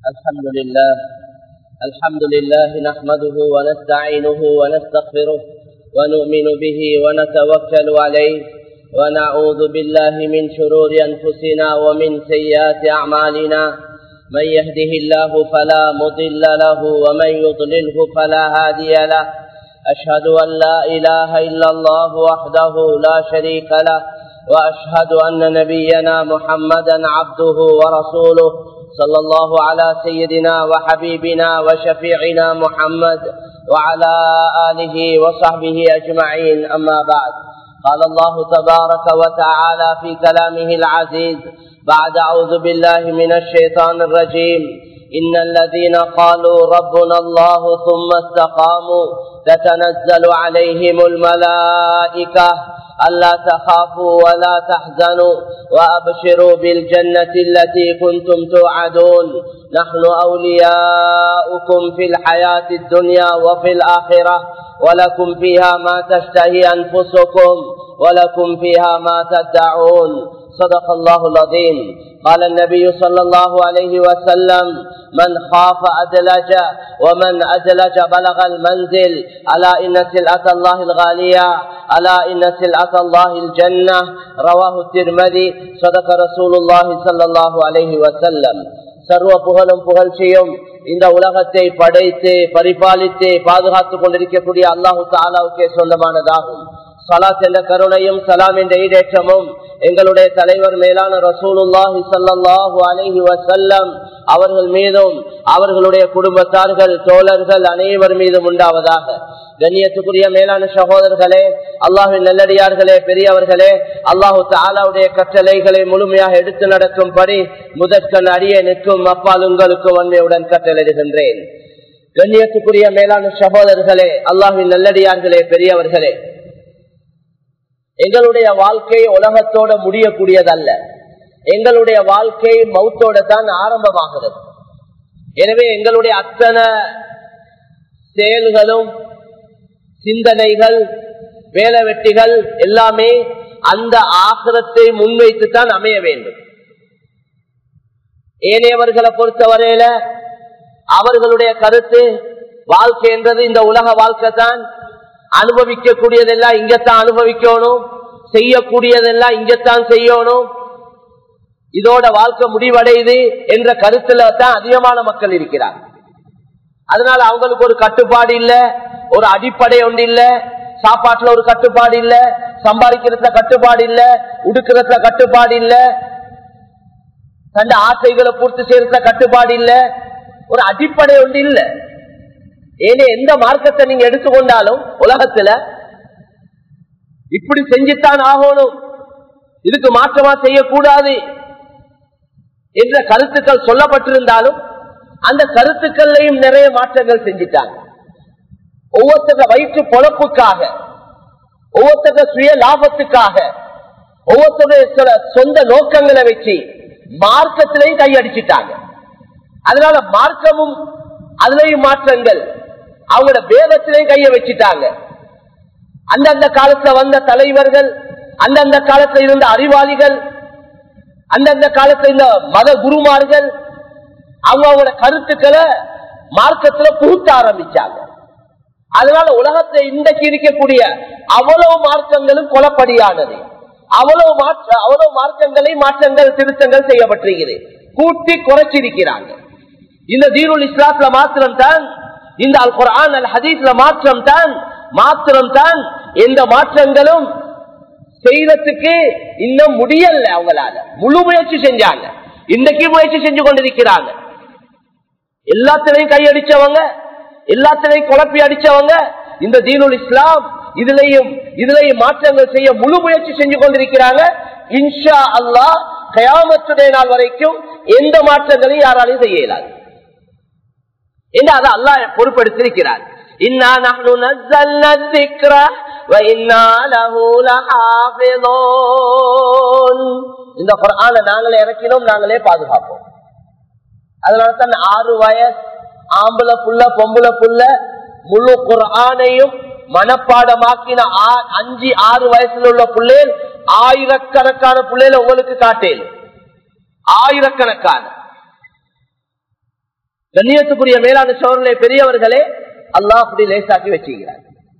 الحمد لله الحمد لله نحمده ونستعينه ونستغفره ونؤمن به ونتوكل عليه ونعوذ بالله من شرور أنفسنا ومن سيئات أعمالنا من يهده الله فلا مضل له ومن يضلله فلا هادي له أشهد أن لا إله إلا الله وحده لا شريك له وأشهد أن نبينا محمدا عبده ورسوله صلى الله على سيدنا وحبيبنا وشفيعنا محمد وعلى آله وصحبه أجمعين أما بعد قال الله تبارك وتعالى في كلامه العزيز بعد أعوذ بالله من الشيطان الرجيم إن الذين قالوا ربنا الله ثم استقاموا تتنزل عليهم الملائكة ألا تخافوا ولا تحزنوا وأبشروا بالجنة التي كنتم توعدون نحن أولياؤكم في الحياة الدنيا وفي الآخرة ولكم فيها ما تشتهي أنفسكم ولكم فيها ما تدعون صدق الله العظيم قال النبي صلى الله عليه وسلم من خاف أدلج ومن أدلج بلغ المنزل ألا إن سلعة الله الغالية ألا إن سلعة الله الجنة رواه الترمذي صدق رسول الله صلى الله عليه وسلم சர்வ புகழும் புகழ்ச்சியும் இந்த உலகத்தை படைத்து பரிபாலித்து பாதுகாத்துக் கொண்டிருக்கக்கூடிய அல்லாஹு தாலாவுக்கே சொந்தமானதாகும் சலாத் என்ற கருணையும் சலாம் என்ற ஈடேற்றமும் எங்களுடைய தலைவர் மேலான ரசூலுல்லாஹி சல்லாஹூ அலஹி வசல்லம் அவர்கள் மீதும் அவர்களுடைய குடும்பத்தார்கள் தோழர்கள் அனைவர் மீதும் உண்டாவதாக கண்ணியத்துக்குரிய மேலான சகோதரர்களே அல்லாஹின் நல்லடியார்களே பெரியவர்களே அல்லாஹு தாலாவுடைய கட்டளைகளை முழுமையாக எடுத்து நடக்கும்படி முதற்கண் அறிய நிற்கும் அப்பால் உங்களுக்கு வன்மையுடன் கட்டளையிடுகின்றேன் கண்ணியத்துக்குரிய மேலான சகோதரர்களே அல்லாஹின் நல்லடியார்களே பெரியவர்களே எங்களுடைய வாழ்க்கை உலகத்தோட முடியக்கூடியதல்ல எங்களுடைய வாழ்க்கை மௌத்தோட தான் ஆரம்பமாகிறது எனவே எங்களுடைய அத்தனை செயல்களும் சிந்தனைகள் வேலை வெட்டிகள் எல்லாமே அந்த ஆசிரத்தை முன்வைத்து தான் அமைய வேண்டும் ஏனையவர்களை பொறுத்தவரையில அவர்களுடைய கருத்து வாழ்க்கை என்றது இந்த உலக வாழ்க்கை தான் அனுபவிக்க கூடியதெல்லாம் இங்கத்தான் அனுபவிக்கணும் செய்யக்கூடியதெல்லாம் இங்கத்தான் செய்யணும் இதோட வாழ்க்கை முடிவடையுது என்ற கருத்துல தான் அதிகமான மக்கள் இருக்கிறார் அதனால அவங்களுக்கு ஒரு கட்டுப்பாடு இல்ல ஒரு அடிப்படை ஒன்று இல்ல சாப்பாட்டுல ஒரு கட்டுப்பாடு இல்ல சம்பாதிக்கிறதுல கட்டுப்பாடு இல்ல உடுக்கிறதுல கட்டுப்பாடு இல்ல தந்த ஆசைகளை பூர்த்தி செய்யறதுல கட்டுப்பாடு இல்ல ஒரு அடிப்படை ஒன்று இல்லை ஏனே எந்த மார்க்கத்தை நீங்க எடுத்துக்கொண்டாலும் உலகத்துல இப்படி செஞ்சுத்தான் ஆகணும் இதுக்கு மாற்றமா செய்யக்கூடாது என்ற கருத்துக்கள் சொல்லப்பட்டிருந்தாலும் அந்த கருத்துக்கள்லையும் நிறைய மாற்றங்கள் செஞ்சிட்டாங்க ஒவ்வொருத்தர வயிற்று பொழப்புக்காக ஒவ்வொருத்தர சுய லாபத்துக்காக ஒவ்வொருத்தர சொந்த நோக்கங்களை வச்சு மார்க்கத்திலையும் கையடிச்சிட்டாங்க அதனால மார்க்கமும் அதுலயும் மாற்றங்கள் அவங்களோட வேதத்திலையும் கைய வச்சுட்டாங்க அந்தந்த காலத்துல வந்த தலைவர்கள் அந்தந்த காலத்துல இருந்த அறிவாளிகள் அந்தந்த காலத்துல இருந்த மத குருமார்கள் அவங்க அவங்களோட கருத்துக்களை மார்க்கத்துல புகுத்த ஆரம்பிச்சாங்க அதனால உலகத்தை இன்றைக்கு இருக்கக்கூடிய அவ்வளவு மார்க்கங்களும் கொலப்படியானது அவ்வளவு மாற்ற அவ்வளவு மார்க்கங்களை மாற்றங்கள் திருத்தங்கள் செய்யப்பட்டிருக்கிறது கூட்டி குறைச்சிருக்கிறாங்க இந்த தீனுல் இஸ்லாத்துல மாத்திரம் தான் இந்த அல் குரான் அல் ஹதீஸ்ல மாற்றம் தான் மாத்திரம் தான் எந்த மாற்றங்களும் செய்யறதுக்கு இன்னும் முடியல அவங்களால முழு முயற்சி செஞ்சாங்க இன்றைக்கு முயற்சி செஞ்சு கொண்டிருக்கிறாங்க எல்லாத்திலையும் கையடிச்சவங்க எல்லாத்திலையும் குழப்பி அடிச்சவங்க இந்த தீனுல் இஸ்லாம் இதுலயும் இதுலயும் மாற்றங்கள் செய்ய முழு முயற்சி செஞ்சு கொண்டிருக்கிறாங்க இன்ஷா அல்லா கயாமத்துடைய நாள் வரைக்கும் எந்த மாற்றங்களையும் யாராலையும் செய்ய இயலாது என்று அதை அல்லாஹ் பொறுப்படுத்திருக்கிறார் இன்னா நஹ்னு நஸ்ஸல்னா الذِّكْرَ وَإِنَّا لَهُ لَحَافِظُونَ இந்த குர்ஆனை நாங்களே இறக்கினோம் நாங்களே பாதுகாப்போம் அதனால தான் ஆறு வயசு ஆம்பளை புள்ள பொம்பளை புள்ள முழு குர்ஆனையும் மனப்பாடமாக்கின அஞ்சு ஆறு வயசுல உள்ள பிள்ளைகள் ஆயிரக்கணக்கான பிள்ளைகள் உங்களுக்கு காட்டேன் ஆயிரக்கணக்கான கண்ணியத்துக்குரிய மேலான சோழர்களே பெரியவர்களே அல்லாஹ் அப்படி லேசாக்கி வச்சுக்கிறார்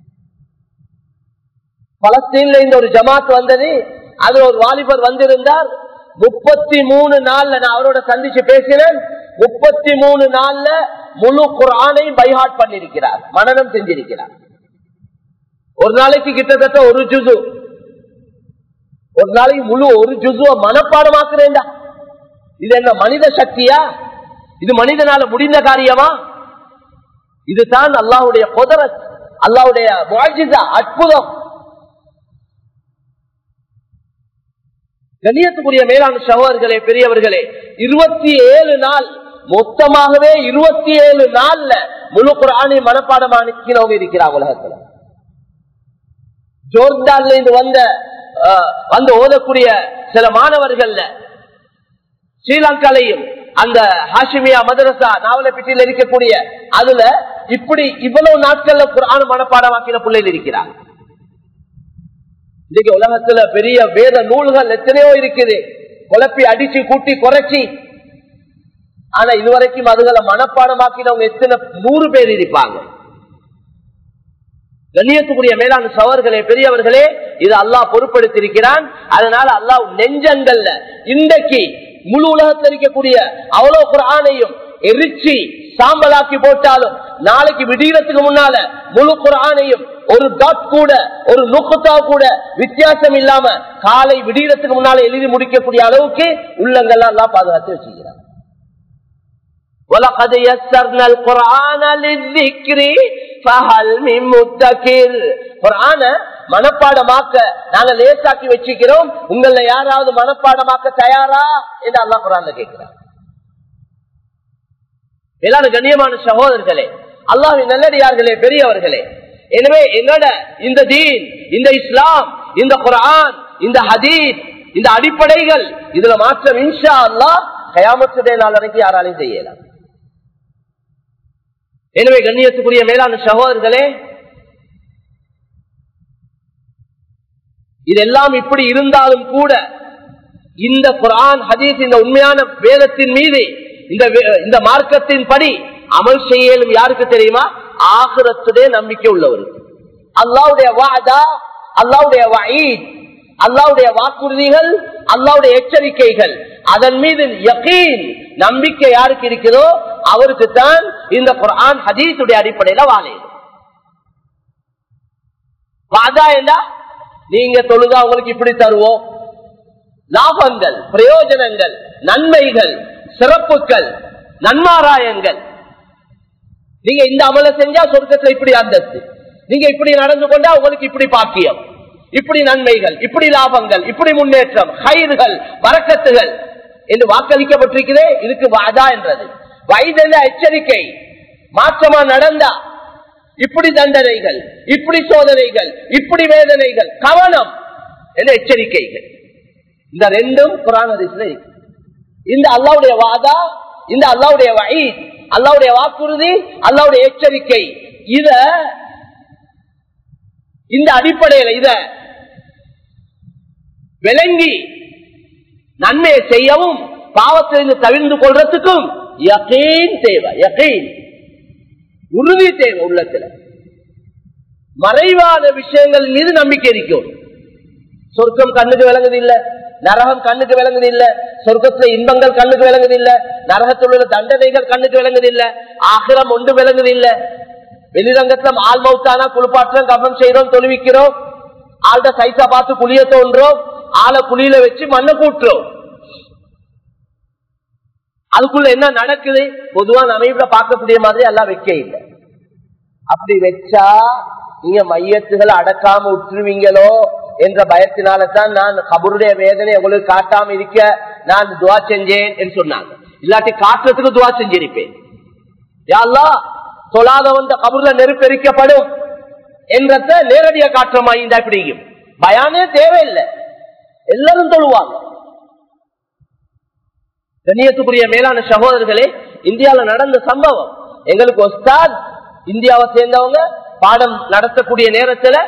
பலஸ்தீன்ல இந்த ஒரு ஜமாத் வந்தது அது ஒரு வாலிபர் வந்திருந்தார் முப்பத்தி மூணு நாள்ல நான் அவரோட சந்திச்சு பேசினேன் முப்பத்தி மூணு நாள்ல முழு குரானை பைஹாட் பண்ணிருக்கிறார் மனநம் செஞ்சிருக்கிறார் ஒரு நாளைக்கு கிட்டத்தட்ட ஒரு ஜுசு ஒரு நாளைக்கு முழு ஒரு ஜுசுவ மனப்பாடமாக்குறேன்டா இது என்ன மனித சக்தியா இது மனிதனால முடிந்த காரியமா இதுதான் அல்லாஹுடைய குதரத் அல்லாஹுடைய முஅஜிஸா, அற்புதம் கண்ணியத்துக்குரிய மேலான சகோதரர்களே பெரியவர்களே இருபத்தி ஏழு நாள் மொத்தமாகவே இருபத்தி ஏழு நாள்ல முழு குரானை மனப்பாடமாக்கிறவங்க இருக்கிறாங்க உலகத்துல ஜோர்டான்ல இருந்து வந்த அஹ், வந்து ஓதக்கூடிய சில மாணவர்கள்ல ஸ்ரீலங்காலையும் அந்த ஹாஷிமியா மதரசா நாவலப்பட்டியில் இருக்கக்கூடிய அதுல இப்படி இவ்வளவு நாட்கள்ல குரான் மனப்பாடமாக்கின பிள்ளைகள் இருக்கிறாங்க இன்னைக்கு உலகத்துல பெரிய வேத நூல்கள் எத்தனையோ இருக்குது குழப்பி அடிச்சு கூட்டி குறைச்சி ஆனா இதுவரைக்கும் அதுகளை மனப்பாடமாக்கினவங்க எத்தனை நூறு பேர் இருப்பாங்க கண்ணியத்துக்குரிய மேலான சவர்களே பெரியவர்களே இது அல்லாஹ் பொறுப்படுத்திருக்கிறான் அதனால அல்லாஹ் நெஞ்சங்கள்ல இன்றைக்கு முழு உலகத்தில் இருக்கக்கூடிய அவ்வளவு குரானையும் எரிச்சி சாம்பலாக்கி போட்டாலும் நாளைக்கு விடியறதுக்கு முன்னால முழு குரானையும் ஒரு டாட் கூட ஒரு நுக்கத்தா கூட வித்தியாசம் இல்லாம காலை விடியறதுக்கு முன்னால எழுதி முடிக்கக்கூடிய அளவுக்கு உள்ளங்கள்லாம் எல்லாம் பாதுகாத்து வச்சுக்கிறான் وَلَقَدْ يَسَّرْنَا الْقُرْآنَ لِلذِّكْرِ فَهَلْ مِن مُدَّكِرٍ குர்ஆன மனப்பாடமாக்க நாங்க லேசாக்கி வச்சுக்கிறோம் உங்கள யாராவது மனப்பாடமாக்க தயாரா என்று அல்லாஹ் குர்ஆன்ல கேட்கிறார் எல்லாரும் கண்ணியமான சகோதரர்களே அல்லாஹ்வின் நல்லடியார்களே பெரியவர்களே எனவே எங்கட இந்த தீன் இந்த இஸ்லாம் இந்த குர்ஆன் இந்த ஹதீஸ் இந்த அடிப்படைகள் இதுல மாற்றம் இன்ஷா அல்லாஹ் கயாமத்துடைய நாள் வரைக்கும் யாராலையும் செய்யலாம் எனவே கண்ணியத்துக்குரிய மேலான சகோதரர்களே இதெல்லாம் இப்படி இருந்தாலும் கூட இந்த குரான் ஹதீஸ் இந்த உண்மையான வேதத்தின் மீது இந்த வே- இந்த மார்க்கத்தின் படி அமல் செய்யலும் யாருக்கு தெரியுமா ஆகிரத்துடைய நம்பிக்கை உள்ளவருக்கு அல்லாவுடைய வாதா அல்லாவுடைய வயீத் அல்லாவுடைய வாக்குறுதிகள் அல்லாவுடைய எச்சரிக்கைகள் அதன் மீது யகீன் நம்பிக்கை யாருக்கு இருக்கிறதோ அவருக்கு தான் இந்த குர்ஆன் ஹதீஸுடைய அடிப்படையில வாழையும் வாதா என்ன நீங்க தொழுதா உங்களுக்கு இப்படி தருவோம் லாபங்கள் பிரயோஜனங்கள் நன்மைகள் சிறப்புகள் நன்மாராயங்கள் நீங்க இந்த அமல செஞ்சா சொர்க்கத்துல இப்படி அந்தஸ்து நீங்க இப்படி நடந்து கொண்டா உங்களுக்கு இப்படி பாக்கியம் இப்படி நன்மைகள் இப்படி லாபங்கள் இப்படி முன்னேற்றம் கயிறுகள் வரக்கத்துகள் என்று வாக்களிக்கப்பட்டிருக்கிறே இதுக்கு வாதா என்றது வயதெல்ல எச்சரிக்கை மாற்றமா நடந்தா இப்படி தண்டனைகள் இப்படி சோதனைகள் இப்படி வேதனைகள் கவனம் என்ற எச்சரிக்கைகள் இந்த ரெண்டும் குரான் ஹதீஸ்ல இருக்கு இந்த அல்லாவுடைய வாதா இந்த அல்லாவுடைய வயீத் அல்லாவுடைய வாக்குறுதி அல்லாவுடைய எச்சரிக்கை இத இந்த அடிப்படையில இத விளங்கி நன்மையை செய்யவும் பாவத்திலிருந்து தவிர்ந்து கொள்றதுக்கும் யகீன் தேவை யகீன் உறுதி தேவை உள்ளத்துல மறைவான விஷயங்கள் மீது நம்பிக்கை இருக்கும் சொர்க்கம் கண்ணுக்கு விளங்குது இல்ல நரகம் கண்ணுக்கு விளங்குது இல்ல சொர்க்கத்துல இன்பங்கள் கண்ணுக்கு விளங்குது இல்ல நரகத்தில் உள்ள தண்டனைகள் கண்ணுக்கு விளங்குது இல்ல ஆகிரம் ஒன்று விளங்குது இல்ல வெளிரங்கத்துல ஆள் மௌத்தானா குளிப்பாட்டுறோம் கவனம் செய்யறோம் தொழுவிக்கிறோம் ஆள்ட சைஸா பார்த்து குளிய தோன்றோம் ஆளை குழியில வச்சு மண்ணை கூட்டுறோம் அதுக்குள்ள என்ன நடக்குது பொதுவான அமைப்புல பார்க்கக்கூடிய மாதிரி எல்லாம் வைக்க இல்லை அப்படி வச்சா நீங்க மையத்துகளை அடக்காம விட்டுருவீங்களோ என்ற பயத்தினால தான் நான் கபருடைய வேதனை உங்களுக்கு காட்டாம இருக்க நான் துவா செஞ்சேன் என்று சொன்னாங்க இல்லாட்டி காட்டுறதுக்கு துவா செஞ்சிருப்பேன் யாழ்லா தொழாதவன் கபூர்ல நெருப்பெரிக்கப்படும் என்றத நேரடியா காற்றமா இந்த பிடிக்கும் பயானே தேவையில்லை எல்லாரும் தொழுவாங்க கண்ணியத்துக்குரிய மேலான சகோதரர்களே இந்தியாவில நடந்த சம்பவம் எங்களுக்கு ஒஸ்தாத் இந்தியாவை சேர்ந்தவங்க பாடம் நடத்தக்கூடிய நேரத்துல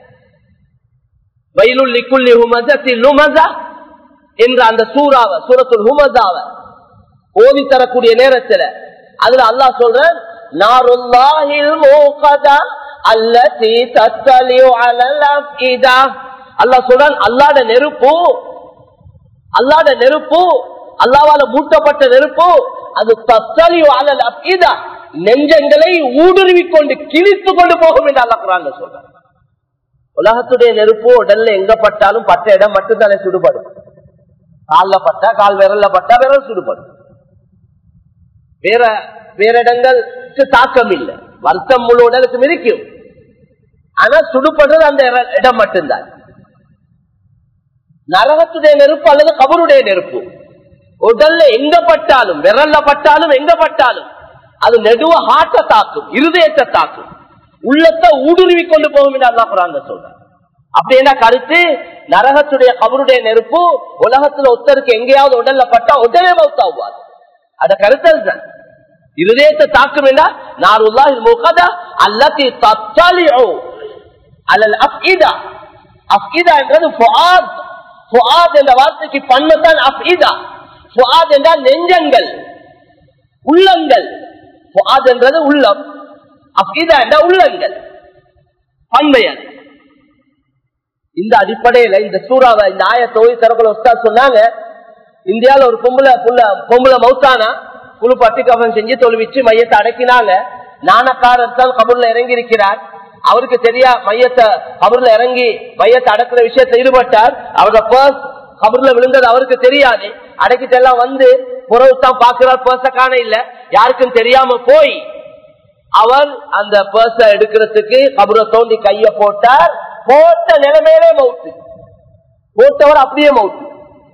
வயலுள் லிக்குள்ளி ஹுமசத்தில் லுமசா என்ற அந்த சூறாவை சூரத்துல் ஹுமசாவை ஓதி தரக்கூடிய நேரத்துல அதுல அல்லாஹ் சொல்ற நாருல்லாஹில் மூகதா அல்லதி தத்தலியு அலல் அஃஇதா அல்லாஹ் சொல்றான் அல்லாஹ்ட நெருப்பு அல்லாஹ்ட நெருப்பு அல்லாஹ்வால மூட்டப்பட்ட நெருப்பு அது தத்தலியு அலல் அஃஇதா நெஞ்சங்களை ஊடுருவி கொண்டு கிழித்து கொண்டு போகும் என்று அல்லாஹ் குரான்ல சொல்றான் உலகத்துடைய நெருப்பு உடல்ல எங்க பட்டாலும் பட்ட இடம் மட்டும்தானே சுடுபடும் கால்ல பட்டா கால் விரல்ல பட்டா விரல் சுடுபடும் வேற வேற இடங்களுக்கு தாக்கம் இல்லை வருத்தம் முழு உடலுக்கு மிதிக்கும் ஆனா சுடுபடுறது அந்த இட- இடம் மட்டும்தான் நரகத்துடைய நெருப்பு அல்லது கபருடைய நெருப்பு உடல்ல எங்க பட்டாலும் விரல்ல பட்டாலும் எங்க பட்டாலும் அது நெடுவ ஹார்ட்ட தாக்கும் இருதயத்தை தாக்கும் உள்ளத்தை ஊடுருவி கொண்டு போகும் என்று அல்லாஹ் குரான்ல சொல்றான் அப்படி என்ன கருத்து நரகத்துடைய கபருடைய நெருப்பு உலகத்துல ஒருத்தருக்கு எங்கேயாவது உடல்ல பட்டா உடனே மௌத்தாவாது அத கருத்தல் தான் இருதயத்தை தாக்கும் என்றா நாருல்லாஹி முகதா அல்லத்தி தத்தலிஉ அலல் அஃஇதா அஃஇதா என்றது ஃபுஆத் ஃபுஆத் என்ற வார்த்தைக்கு பண்ணத்தான் அஃஇதா ஃபுஆத் என்றால் நெஞ்சங்கள் உள்ளங்கள் ஃபுஆத் என்றது உள்ளம் அஃஇதா என்ற உள்ளங்கள் பன்மையல் இந்த அடிப்படையில இந்த சூறாவை இந்த ஆய தொழில் தரக்குள்ள உஸ்தாத் சொன்னாங்க இந்தியால ஒரு பொம்பளை புள்ள பொம்பளை மௌத்தானா குழு பட்டி கவனம் செஞ்சு தொழுவிச்சு மையத்தை அடக்கினாங்க நாணக்காரர் தான் கபூர்ல இறங்கி இருக்கிறார் அவருக்கு தெரியா மையத்தை கபூர்ல இறங்கி மையத்தை அடக்குற விஷயத்தை ஈடுபட்டார் அவரோட பர்ஸ் கபூர்ல விழுந்தது அவருக்கு தெரியாது அடக்கிட்டு எல்லாம் வந்து புறவு தான் பாக்குறார் பர்ஸ காண இல்ல யாருக்கும் தெரியாம போய் அவர் அந்த பர்ஸ எடுக்கிறதுக்கு கபரை தோண்டி கைய போட்டார் போட்ட நிலைமையிலே மவுத்து போட்டவர் அப்படியே மவுத்து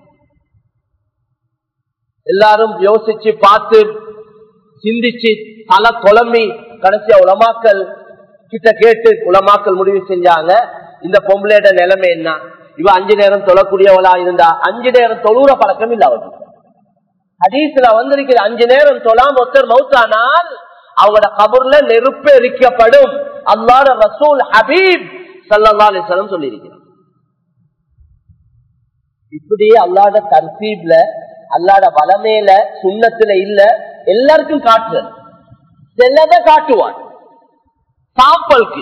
எல்லாரும் யோசிச்சு பார்த்து சிந்திச்சு தலை குழம்பி கடைசியா உலமாக்கல் கிட்ட கேட்டு உலமாக்கல் முடிவு செஞ்சாங்க இந்த பொம்பளையோட நிலைமை என்ன இவ அஞ்சு நேரம் தொழக்கூடியவளா இருந்தா அஞ்சு நேரம் தொழுற பழக்கம் இல்ல அவருக்கு ஹதீஸ்ல வந்திருக்கிற அஞ்சு நேரம் தொழாம ஒருத்தர் மௌத்தானால் அவங்களோட கபூர்ல நெருப்பு எரிக்கப்படும் அல்லாட ரசூல் ஹபீப் சல்லா அலிஸ்லம் சொல்லியிருக்கிறார் இப்படியே அல்லாட தர்சீப்ல அல்லாட வளமேல சுண்ணத்துல இல்ல எல்லாருக்கும் காட்டுறது செல்லத காட்டுவான் சாம்பலுக்கு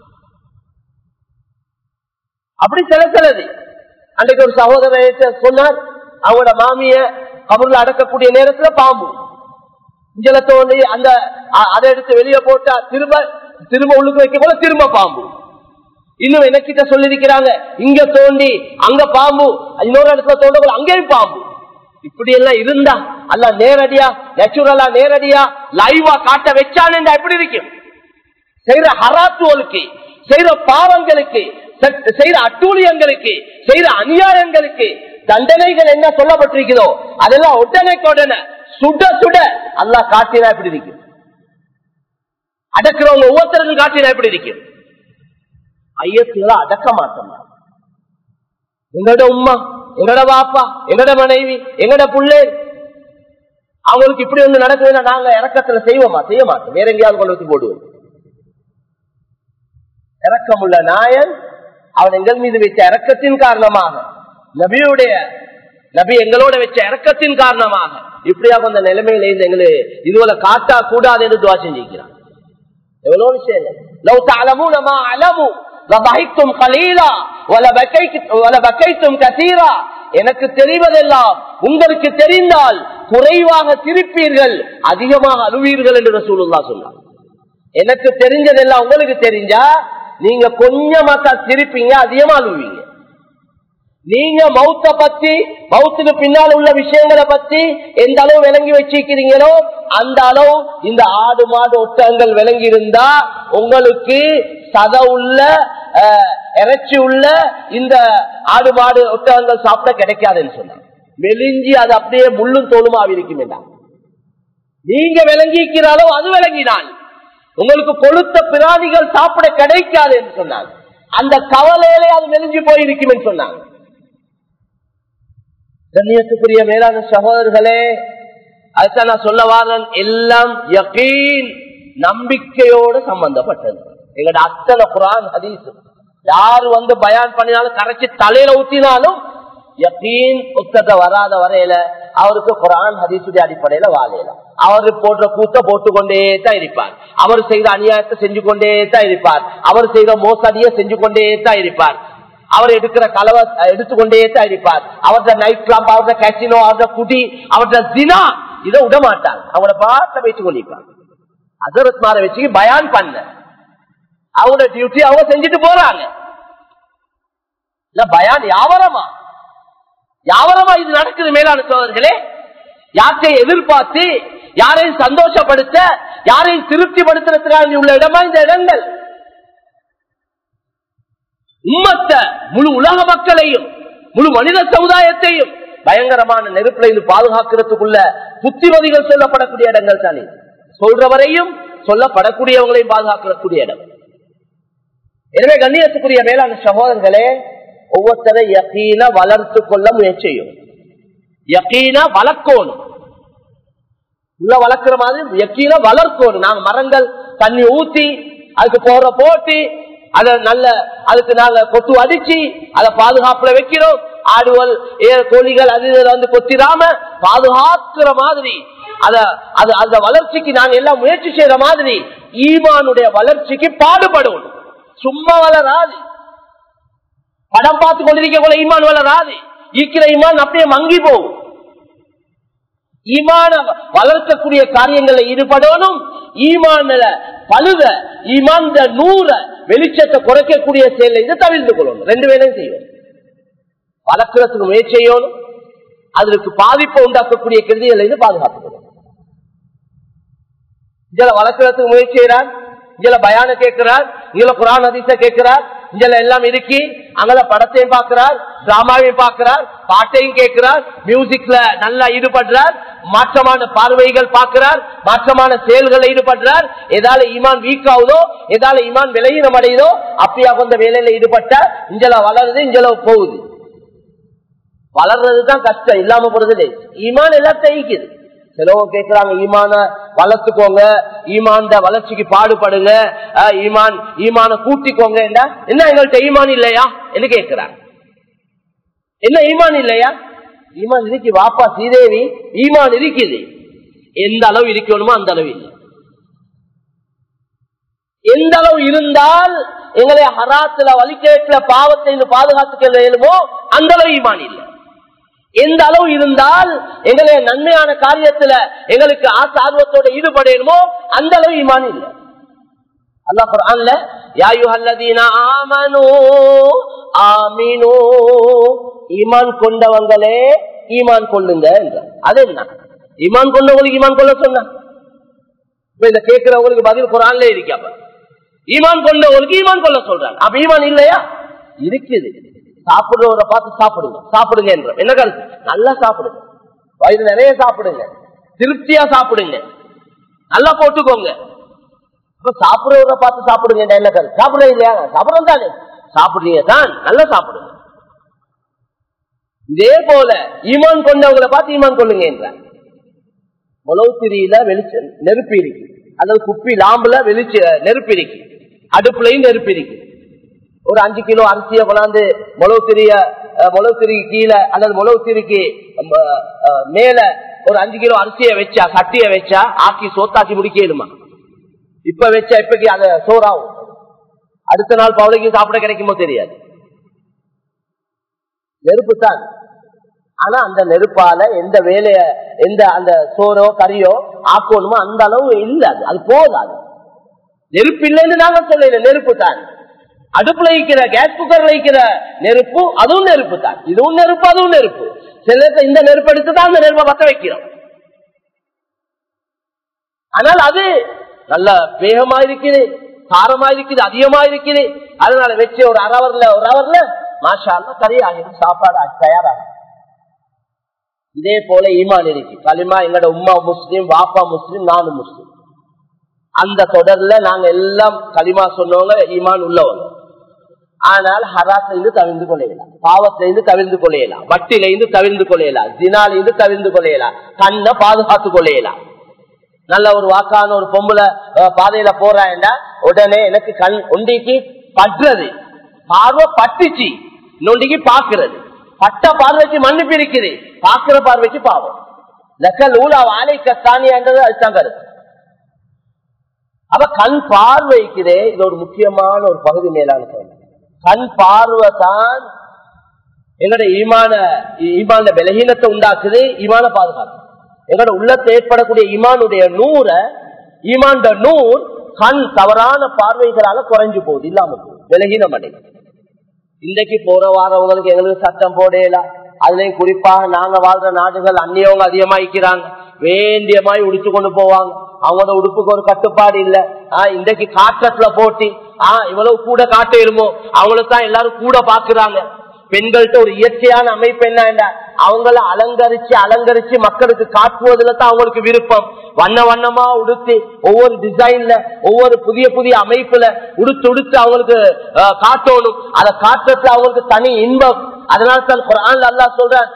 அப்படி சில சிலது அன்றைக்கு ஒரு சகோதரர் சொன்னார் அவங்களோட மாமிய கபூர்ல அடக்கக்கூடிய நேரத்துல பாம்பு இஞ்சல தோண்டி அந்த அ- அதை எடுத்து வெளியே போட்டா திரும்ப திரும்ப உள்ளுக்கு வைக்க போல திரும்ப பாம்பு இன்னும் எனக்கிட்ட சொல்லிருக்கிறாங்க இங்க தோண்டி அங்க பாம்பு இன்னொரு இடத்துல தோண்ட போல அங்கேயும் பாம்பு இப்படி எல்லாம் இருந்தா அல்ல நேரடியா நேச்சுரலா நேரடியா லைவா காட்ட வச்சான்னு எப்படி இருக்கும் செய்யற ஹராத்துவலுக்கு செய்யற பாவங்களுக்கு செ- செய்யற அட்டூழியங்களுக்கு செய்யற அநியாயங்களுக்கு தண்டனைகள் என்ன சொல்லப்பட்டிருக்கிறதோ அதெல்லாம் உடனே உடனே சுட சுட அல்லாஹ் காட்டினா எப்படி இருக்கும் அடக்கிறவங்க ஒவ்வொருத்தருக்கும் காட்டினா எப்படி இருக்கும் ஐயத்துல அடக்க மாட்டோம் எங்களோட உம்மா எங்களோட பாப்பா எங்களோட மனைவி எங்களோட புள்ளை அவங்களுக்கு இப்படி ஒண்ணு நடக்குதுன்னா நாங்க இறக்கத்துல செய்வோமா செய்ய மாட்டோம் வேற எங்கேயாவது கொண்டு வந்து போடுவோம் இறக்கமுள்ள நாயன் அவன் எங்கள் மீது வச்ச இறக்கத்தின் காரணமாக நபியுடைய நபி எங்களோட வச்ச இறக்கத்தின் காரணமாக இப்படியாக அந்த நிலைமையில இருந்து எங்களை இதுவரை காட்டா கூடாது என்று துவா செஞ்சிருக்கிறான் எவ்வளவு விஷயங்கள் لو تعلمون ما علموا لضحكتم قليلا ولبكيت- ولبكيتم كثيرا எனக்கு தெரிவதெல்லாம் உங்களுக்கு தெரிந்தால் குறைவாக சிரிப்பீர்கள் அதிகமாக அழுவீர்கள் என்று ரசூலுல்லா சொன்னார் எனக்கு தெரிஞ்சதெல்லாம் உங்களுக்கு தெரிஞ்சா நீங்க கொஞ்சமா தான் சிரிப்பீங்க அதிகமா அழுவீங்க நீங்க மௌத்த பத்தி மௌத்துக்கு பின்னால் உள்ள விஷயங்களை பத்தி எந்த அளவு விளங்கி வச்சிருக்கிறீங்களோ அந்த அளவு இந்த ஆடு மாடு ஒட்டகங்கள் விளங்கி இருந்தா உங்களுக்கு சத உள்ள அஹ், இறைச்சி உள்ள இந்த ஆடு மாடு ஒட்டகங்கள் சாப்பிட கிடைக்காதுன்னு சொன்னாங்க மெலிஞ்சி அது அப்படியே முள்ளும் தோலுமா இருக்கும் என்றார். நீங்க விளங்கிக்கிற அளவு அது விளங்கினான் உங்களுக்கு கொளுத்த பிராணிகள் சாப்பிட கிடைக்காது என்று சொன்னாங்க அந்த கவலையிலே அது மெலிஞ்சு போயிருக்கும் என்று சொன்னாங்க கண்ணியத்துக்குரிய மேலான சகோதரர்களே அதுதான் நான் சொல்ல வாரன் எல்லாம் யகீன் நம்பிக்கையோடு சம்பந்தப்பட்டது எங்கட அத்தனை குரான் ஹதீஸ் யாரு வந்து பயான் பண்ணினாலும் கரைச்சி தலையில ஊத்தினாலும் யக்கீன் புத்தத்தை வராத வரையில அவருக்கு குரான் ஹதீசுடைய அடிப்படையில வாழையலாம் அவர் போன்ற கூத்த போட்டுக்கொண்டே தான் இருப்பார் அவர் செய்த அநியாயத்தை செஞ்சு கொண்டே தான் இருப்பார் அவர் செய்த மோசடியை செஞ்சு கொண்டே தான் இருப்பார் அவர் எடுக்கிற கலவை எடுத்துக்கொண்டே தான் இருப்பார் அவரது நைட் கிளப் அவரது கேசினோ அவரது குடி அவரது தினா இதை விட மாட்டார் அவங்கள பார்த்த வச்சு கொண்டிருப்பார் அதரத் மாற வச்சு பயான் பண்ண அவங்களோட டியூட்டி அவங்க செஞ்சுட்டு போறாங்க இல்ல பயான் யாவரமா யாவரமா இது நடக்குது மேலான சோதர்களே யாற்றை எதிர்பார்த்து யாரையும் சந்தோஷப்படுத்த யாரையும் திருப்திப்படுத்துறதுக்காக உள்ள இடமா இந்த இடங்கள் உம்மத்த முழு உலக மக்களையும் முழு மனித சமுதாயத்தையும் பயங்கரமான நெருப்புல இது பாதுகாக்கிறதுக்குள்ள புத்திமதிகள் சொல்லப்படக்கூடிய இடங்கள் தானே சொல்றவரையும் சொல்லப்படக்கூடியவங்களையும் பாதுகாக்கக்கூடிய இடம் எனவே கண்ணியத்துக்குரிய மேலான சகோதரர்களே ஒவ்வொருத்தரை யக்கீன வளர்த்து கொள்ள முயற்சியும் யக்கீன வளர்க்கணும் உள்ள வளர்க்கிற மாதிரி யக்கீன வளர்க்கணும் நாங்க மரங்கள் தண்ணி ஊத்தி அதுக்கு போற போட்டு அத நல்ல அதுக்கு நாங்க கொத்து அடிச்சு அதை பாதுகாப்புல வைக்கிறோம் ஆடுவல் ஏ கோழிகள் அது இதுல வந்து கொத்திராம பாதுகாக்கிற மாதிரி அத அது அந்த வளர்ச்சிக்கு நாங்க எல்லாம் முயற்சி செய்யற மாதிரி ஈமானுடைய வளர்ச்சிக்கு பாடுபடுவோம் சும்மா வளராது படம் பார்த்து கொண்டிருக்க கூட ஈமான் வளராது ஈக்கிற ஈமான் அப்படியே மங்கி போகும் ஈமான வளர்க்கக்கூடிய காரியங்கள்ல ஈடுபடணும் ஈமான்ல பழுவ ஈமான் நூற வெளிச்சத்தை குறைக்கக்கூடிய செயலை இது தவிர்த்து கொள்ளணும் ரெண்டு வேலையும் செய்யணும் வளர்க்கறதுக்கு முயற்சி செய்யணும் அதற்கு பாதிப்பை உண்டாக்கக்கூடிய கிருதிகளை இது பாதுகாத்துக்கணும் இதுல வளர்க்கறதுக்கு முயற்சி செய்யறார் இதுல பயான கேட்கிறார் இதுல குரான் அதிச கேட்கிறார் இதுல எல்லாம் இருக்கி அங்கல படத்தையும் பார்க்கிறார் டிராமாவையும் பார்க்கிறார் பாட்டையும் கேட்கிறார் மியூசிக்ல நல்லா ஈடுபடுறார் மாற்றமான பார்வைகள் பார்க்கிறார் மாற்றமான செயல்களை ஈடுபடுறார் ஏதால ஈமான் வீக் ஆகுதோ ஏதால ஈமான் விலையினம் அடையுதோ அப்படியா கொஞ்சம் வேலையில ஈடுபட்டா இஞ்சல வளருது இஞ்சல போகுது வளர்றதுதான் கஷ்டம் இல்லாம போறது ஈமான் எல்லாத்தையும் ஈக்குது சிலவங்க கேட்கிறாங்க ஈமான வளர்த்துக்கோங்க ஈமான் வளர்ச்சிக்கு பாடுபடுங்க ஈமான் ஈமான கூட்டிக்கோங்க என்ன எங்கள்கிட்ட ஈமான் இல்லையா என்று கேட்கிறாங்க என்ன ஈமான் இல்லையா ஈமான் இருக்கு வாப்பா ஸ்ரீதேவி ஈமான் இருக்குது எந்த அளவு இருக்கணுமோ அந்த அளவு இல்லை எந்த அளவு இருந்தால் எங்களை ஹராத்துல வலிக்கேற்ற பாவத்தை பாதுகாத்துக்க இயலுமோ அந்த அளவு ஈமான் இல்லை எந்த அளவு இருந்தால் எங்களை நன்மையான காரியத்துல எங்களுக்கு ஆசை ஆர்வத்தோட ஈடுபடணுமோ அந்த அளவு ஈமான் இல்லை அல்லா குரான்ல யாயுஹல்லதீன ஆமனு ஆமினு ஈமான் கொண்டவங்களே ஈமான் கொள்ளுங்க என்றார் அது என்ன ஈமான் கொண்டவங்களுக்கு ஈமான் கொள்ள சொன்ன இப்ப இத கேட்கிறவங்களுக்கு பதில் குரான்ல இருக்காப்ப ஈமான் கொண்டவங்களுக்கு ஈமான் கொள்ள சொல்றாங்க அப்ப ஈமான் இல்லையா இருக்குது சாப்பிடுறவரை பார்த்து சாப்பிடுங்க சாப்பிடுங்க என்ற என்ன கருத்து நல்லா சாப்பிடுங்க வயிறு நிறைய சாப்பிடுங்க திருப்தியா சாப்பிடுங்க நல்லா போட்டுக்கோங்க அப்ப சாப்பிடுறவரை பார்த்து சாப்பிடுங்க என்ன கருத்து சாப்பிடுற இல்லையா சாப்பிடுறது தானே சாப்பிடுறீங்க தான் நல்லா சாப்பிடுங்க இதே போல ஈமான் கொண்டவங்களை பார்த்து ஈமான் கொள்ளுங்க என்றார் முளவுத்திரியில வெளிச்ச நெருப்பு இருக்கு அல்லது குப்பி லாம்புல வெளிச்ச நெருப்பு இருக்கு அடுப்புலையும் நெருப்பு இருக்கு ஒரு அஞ்சு கிலோ அரிசிய கொண்டாந்து முளவுத்திரிய முளவுத்திரி கீழே அல்லது முளவுத்திரிக்கு மேல ஒரு அஞ்சு கிலோ அரிசிய வச்சா சட்டிய வச்சா ஆக்கி சோத்தாக்கி முடிக்கணுமா இப்ப வச்சா இப்பக்கு அத சோறாகும் அடுத்த நாள் பவளைக்கு சாப்பிட கிடைக்குமோ தெரியாது நெருப்பு தான் ஆனா அந்த நெருப்பால எந்த வேலைய எந்த அந்த சோறோ கறியோ ஆக்கணுமோ அந்த அளவு இல்ல அது அது போதாது நெருப்பு இல்லைன்னு நாங்க சொல்லல நெருப்பு தான் அடுப்புல வைக்கிற கேஸ் குக்கர்ல வைக்கிற நெருப்பு அதுவும் நெருப்பு தான் இதுவும் நெருப்பு அதுவும் நெருப்பு சில இந்த நெருப்பு எடுத்து தான் அந்த நெருப்பை பத்த வைக்கிறோம் ஆனால் அது நல்ல வேகமா இருக்குது காரமா இருக்குது அதிகமா இருக்குது அதனால வச்சு ஒரு அரவர்ல ஒரு அவர்ல மாஷா கறி ஆகிடும் சாப்பாடு தயாராகும் இதே போல ஈமான் இருக்கு களிமா எங்களோட உமா முஸ்லீம் வாப்பா முஸ்லீம் நானும் முஸ்லீம் அந்த தொடர்ல நாங்க எல்லாம் களிமா சொன்னவங்க ஈமான் உள்ளவங்க ஆனால் ஹராத்திலிருந்து தவிர்ந்து கொள்ளையலாம் பாவத்திலிருந்து தவிர்ந்து கொள்ளையலாம் வட்டிலிருந்து தவிர்ந்து கொள்ளையலாம் தினாலிருந்து தவிர்ந்து கொள்ளையலாம் கண்ணை பாதுகாத்து கொள்ளையலாம் நல்ல ஒரு வாக்கான ஒரு பொம்பளை பாதையில போறாண்டா உடனே எனக்கு கண் ஒண்டிக்கு பற்றது பார்வை பட்டுச்சு நொண்டிக்கு பாக்குறது பட்ட பார்வைக்கு மன்னிப்பு இருக்குது பாக்குற பார்வைக்கு பாவம் லக்கல் ஊலா வாழை கத்தானியான்றது அதுதான் கருத்து அப்ப கண் பார்வைக்குதே இது ஒரு முக்கியமான ஒரு பகுதி மேலான சொல்ல கண் பார்வை தான் எங்களோட ஈமான ஈமான பலகீனத்தை உண்டாக்குது ஈமான பாதுகாப்பு எங்களோட உள்ளத்தை ஏற்படக்கூடிய ஈமானுடைய நூரை ஈமாண்ட நூர் கண் தவறான பார்வைகளால குறைஞ்சு போகுது இல்லாம போகுது விலகினம் அடை இன்றைக்கு போற வாரவங்களுக்கு எங்களுக்கு சட்டம் போடலாம் அதுலயும் குறிப்பாக நாங்க வாழ்ற நாடுகள் அந்நியவங்க அதிகமாயிக்கிறாங்க வேண்டிய மாதிரி உடுத்து கொண்டு போவாங்க அவங்களோட உடுப்புக்கு ஒரு கட்டுப்பாடு இல்ல ஆஹ் இன்றைக்கு காற்றத்துல போட்டி ஆஹ் இவ்வளவு கூட காட்டிருமோ அவங்களுக்கு தான் எல்லாரும் கூட பாக்குறாங்க பெண்கள்கிட்ட ஒரு இயற்கையான அமைப்பு என்ன அவங்கள அலங்கரிச்சு அலங்கரிச்சு மக்களுக்கு காட்டுவதுல தான் அவங்களுக்கு விருப்பம் வண்ண வண்ணமா உடுத்தி ஒவ்வொரு டிசைன்ல ஒவ்வொரு புதிய புதிய அமைப்புல உடுத்து உடுத்து அவங்களுக்கு அஹ், காட்டணும் அதை காட்டுறதுல அவங்களுக்கு தனி இன்பம் அதனால தான் குரான் அல்லா சொல்றேன்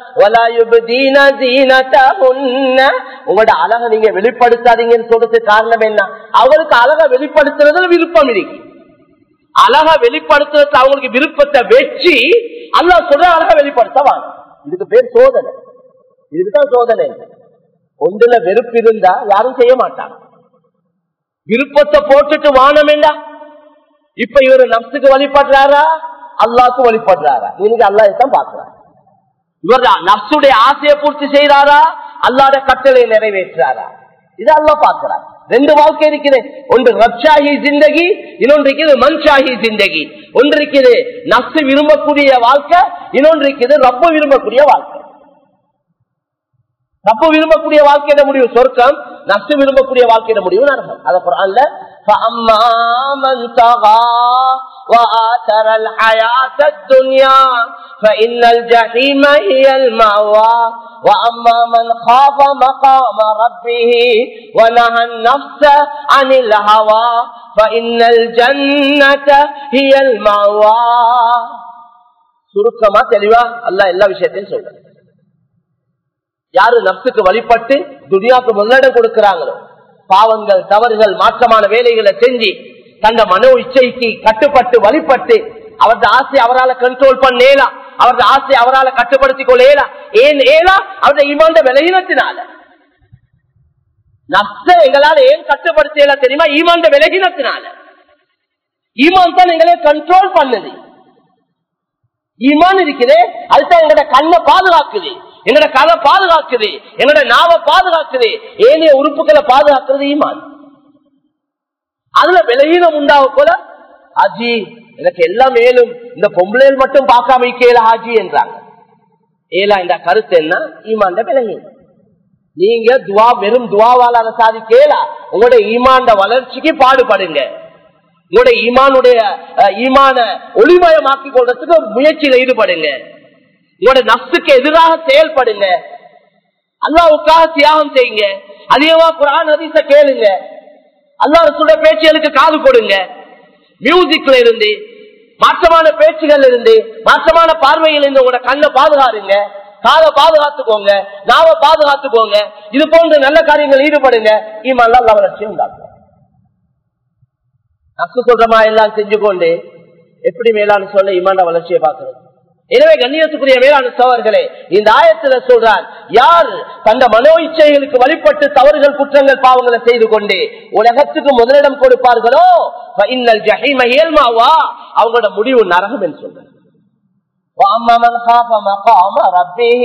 உங்களோட அழகை நீங்க வெளிப்படுத்தாதீங்கன்னு சொல்றது காரணம் என்ன அவருக்கு அழகை வெளிப்படுத்துறதுல விருப்பம் இருக்கு அழகா வெளிப்படுத்துறது அவங்களுக்கு விருப்பத்தை வச்சு அல்லா சொல்ற அழகா வெளிப்படுத்த வாங்க இதுக்கு பேர் சோதனை இதுக்குதான் சோதனை ஒன்றுல வெறுப்பு இருந்தா யாரும் செய்ய மாட்டாங்க விருப்பத்தை போட்டுட்டு வானமேண்டா இப்ப இவரு நப்சுக்கு வழிபடுறாரா அல்லாக்கு வழிபடுறாரா நீங்க அல்லா தான் பாக்குறாரு இவர் நப்சுடைய ஆசையை பூர்த்தி செய்யறாரா அல்லாட கட்டளை நிறைவேற்றாரா இது அல்லா பாக்குறார் ரெண்டு வாழ்க்கை இருக்குது ஒன்று ரப்ஷாஹி ஜிந்தகி இன்னொன்று இருக்குது மன்ஷாஹி ஜிந்தகி ஒன்று இருக்குது நப்சு விரும்பக்கூடிய வாழ்க்கை இன்னொன்று இருக்குது ரப்ப விரும்பக்கூடிய வாழ்க்கை ரப்ப விரும்பக்கூடிய வாழ்க்கையிட முடிவு சொர்க்கம் நப்சு விரும்பக்கூடிய வாழ்க்கையிட முடிவு நரகம் அதை குரான்ல فَأَمَّا مَنْ طَغَى وَآثَرَ الْحَيَاةَ الدُّنْيَا فَإِنَّ الْجَحِيمَ هِيَ الْمَأْوَى وَأَمَّا مَنْ خَافَ مَقَامَ رَبِّهِ وَنَهَى النَّفْسَ عَنِ الْهَوَى فَإِنَّ الْجَنَّةَ هِيَ الْمَأْوَى சுருக்கமா தெளிவா அல்லாஹ் எல்லா விஷயத்தையும் சொல்றேன் யாரு நப்சுக்கு வழிபட்டு துனியாவுக்கு முதலிடம் கொடுக்கிறாங்களோ பாவங்கள் தவறுகள் மாற்றமான வேலைகளை செஞ்சு தந்த மனோ இச்சைக்கு கட்டுப்பட்டு வழிபட்டு அவரது ஆசை அவரால் கண்ட்ரோல் பண்ணேலா அவரது ஆசை அவரால் கட்டுப்படுத்திக் கொள்ளேலா ஏன் ஏலா அவரது இமாண்ட விலகினத்தினால நப்ச எங்களால ஏன் கட்டுப்படுத்தல தெரியுமா ஈமாண்ட விலகினத்தினால ஈமான் தான் எங்களை கண்ட்ரோல் பண்ணுது ஈமான் இருக்குது அதுதான் எங்களோட கண்ணை பாதுகாக்குது எங்களோட கதை பாதுகாக்குது எங்களோட நாவை பாதுகாக்குது ஏனைய உறுப்புகளை பாதுகாக்கிறது ஈமான் அதுல விலகீனம் உண்டாக போல ஹாஜி எனக்கு எல்லாம் மேலும் இந்த பொம்பளையில் மட்டும் பார்க்காம இருக்கல ஹாஜி என்றாங்க ஏலா இந்த கருத்து என்ன ஈமாண்ட விலகீனம் நீங்க துவா வெறும் துவாவால அதை சாதிக்கலா உங்களுடைய ஈமாண்ட வளர்ச்சிக்கு பாடுபடுங்க உங்களுடைய ஈமானுடைய அஹ், ஈமான ஒளிமயமாக்கி கொள்றதுக்கு முயற்சியில ஈடுபடுங்க உங்களோட நப்சுக்கு எதிராக செயல்படுங்க அல்லாவுக்காக தியாகம் செய்யுங்க அதிகமா குரான் ஹதீஸ கேளுங்க அல்லா ரசூலுடைய பேச்சுகளுக்கு காது கொடுங்க மியூசிக்ல இருந்து மாற்றமான பேச்சுகள் இருந்து மாற்றமான பார்வையில் இருந்து உங்களோட கண்ணை பாதுகாருங்க காதை பாதுகாத்துக்கோங்க நாவை பாதுகாத்துக்கோங்க இது போன்ற நல்ல காரியங்கள் ஈடுபடுங்க ஈமான் அல்லா வளர்ச்சி உண்டாக்கும் நக்கு சொல்றமா எல்லாம் செஞ்சு கொண்டு எப்படி மேலான சொல்ல இமாண்ட வளர்ச்சியை பார்க்கிறது எனவே கண்ணியத்துக்குரிய மேலான சோழர்களே இந்த ஆயத்துல சொல்றார் யார் தந்த மனோ இச்சைகளுக்கு வழிபட்டு தவறுகள் குற்றங்கள் பாவங்களை செய்து கொண்டு உலகத்துக்கு முதலிடம் கொடுப்பார்களோ இன்னல் ஜஹீம இயல்மாவா அவங்களோட முடிவு நரகம் என்று சொல்றார் وَأَمَّا مَنْ خَافَ مَقَامَ رَبِّهِ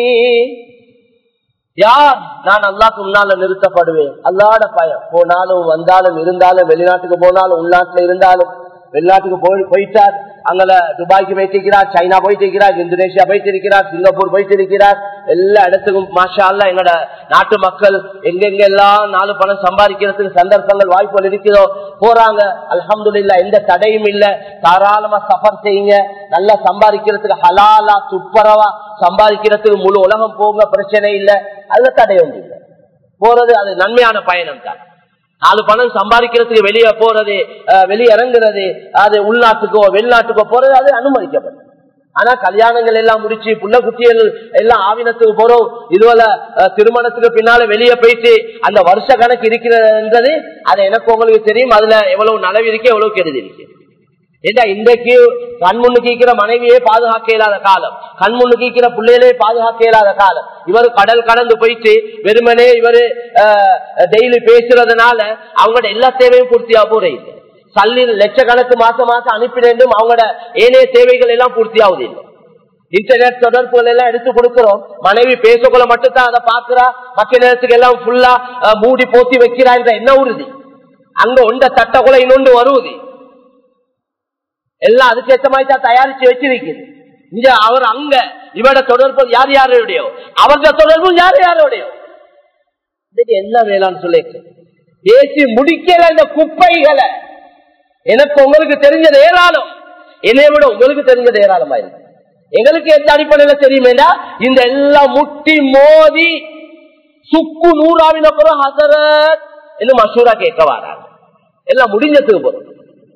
யார் நான் அல்லாக்கு முன்னால நிறுத்தப்படுவேன் அல்லாட பயம் போனாலும் வந்தாலும் இருந்தாலும் வெளிநாட்டுக்கு போனாலும் உள்நாட்டுல இருந்தாலும் வெளிநாட்டுக்கு போய் போயிட்டார் அங்கல துபாய்க்கு போயிட்டு இருக்கிறார் சைனா போயிட்டு இருக்கிறார் இந்தோனேஷியா போயிட்டு இருக்கிறார் சிங்கப்பூர் போயிட்டு இருக்கிறார் எல்லா இடத்துக்கும் மாஷா அல்லா எங்களோட நாட்டு மக்கள் எங்கெங்க எல்லாம் நாலு பணம் சம்பாதிக்கிறதுக்கு சந்தர்ப்பங்கள் வாய்ப்புகள் இருக்குதோ போறாங்க அல்ஹம்துலில்லா எந்த தடையும் இல்ல தாராளமா சஃபர் செய்யுங்க நல்லா சம்பாதிக்கிறதுக்கு ஹலாலா துப்பரவா சம்பாதிக்கிறதுக்கு முழு உலகம் போங்க பிரச்சனை இல்ல அதுல தடை ஒன்று இல்லை போறது அது நன்மையான பயணம் தான் நாலு பணம் சம்பாதிக்கிறதுக்கு வெளியே போறது அஹ், வெளியே இறங்குறது அது உள்நாட்டுக்கோ வெளிநாட்டுக்கோ போறது அது அனுமதிக்கப்படும் ஆனா கல்யாணங்கள் எல்லாம் முடிச்சு புள்ள குட்டிகள் எல்லாம் ஆவினத்துக்கு போறோம் இதுவரை அஹ், திருமணத்துக்கு பின்னால வெளியே போயிட்டு அந்த வருஷ கணக்கு இருக்கிறது அது எனக்கு உங்களுக்கு தெரியும் அதுல எவ்வளவு நலவு இருக்கு எவ்வளவு கெடுதி இருக்கு ஏண்டா இன்றைக்கு கண்முன்னு கீக்கிற மனைவியே பாதுகாக்க இயலாத காலம் கண்முன்னு கீக்கிற பிள்ளைகளே பாதுகாக்க இயலாத காலம் இவரு கடல் கடந்து போயிட்டு வெறுமனே இவரு டெய்லி பேசுறதுனால அவங்களோட எல்லா தேவையும் பூர்த்தியா போற இல்லை சல்லி லட்சக்கணக்கு மாசம் மாசம் அனுப்பினேன் அவங்களோட ஏனைய தேவைகள் எல்லாம் பூர்த்தியாவது இல்லை இன்டர்நெட் தொடர்புகள் எல்லாம் எடுத்து கொடுக்கிறோம் மனைவி பேசக்குள்ள மட்டும் தான் அதை பாக்குறா மற்ற நேரத்துக்கு எல்லாம் ஃபுல்லா மூடி போத்தி வைக்கிறா என்ற என்ன உறுதி அங்க உண்ட தட்டக்குள்ள இன்னொன்று வருவது எல்லாம் அதுக்கேற்ற மாதிரி தான் தயாரிச்சு வச்சிருக்குது இங்க அவர் அங்க இவட தொடர்பு யார் யாருடையோ அவருடைய தொடர்பு யார் யாருடையோ இதுக்கு என்ன வேளான்னு சொல்லி பேசி முடிக்கல இந்த குப்பைகளை எனக்கு உங்களுக்கு தெரிஞ்சது ஏராளம் என்னை விட உங்களுக்கு தெரிஞ்சது ஏராளமா இருக்கு எங்களுக்கு எந்த அடிப்படையில தெரியுமேடா இந்த எல்லாம் முட்டி மோதி சுக்கு நூறாவின அப்புறம் ஹசரத் என்று மசூரா கேட்க வராங்க எல்லாம் முடிஞ்சதுக்கு போறோம்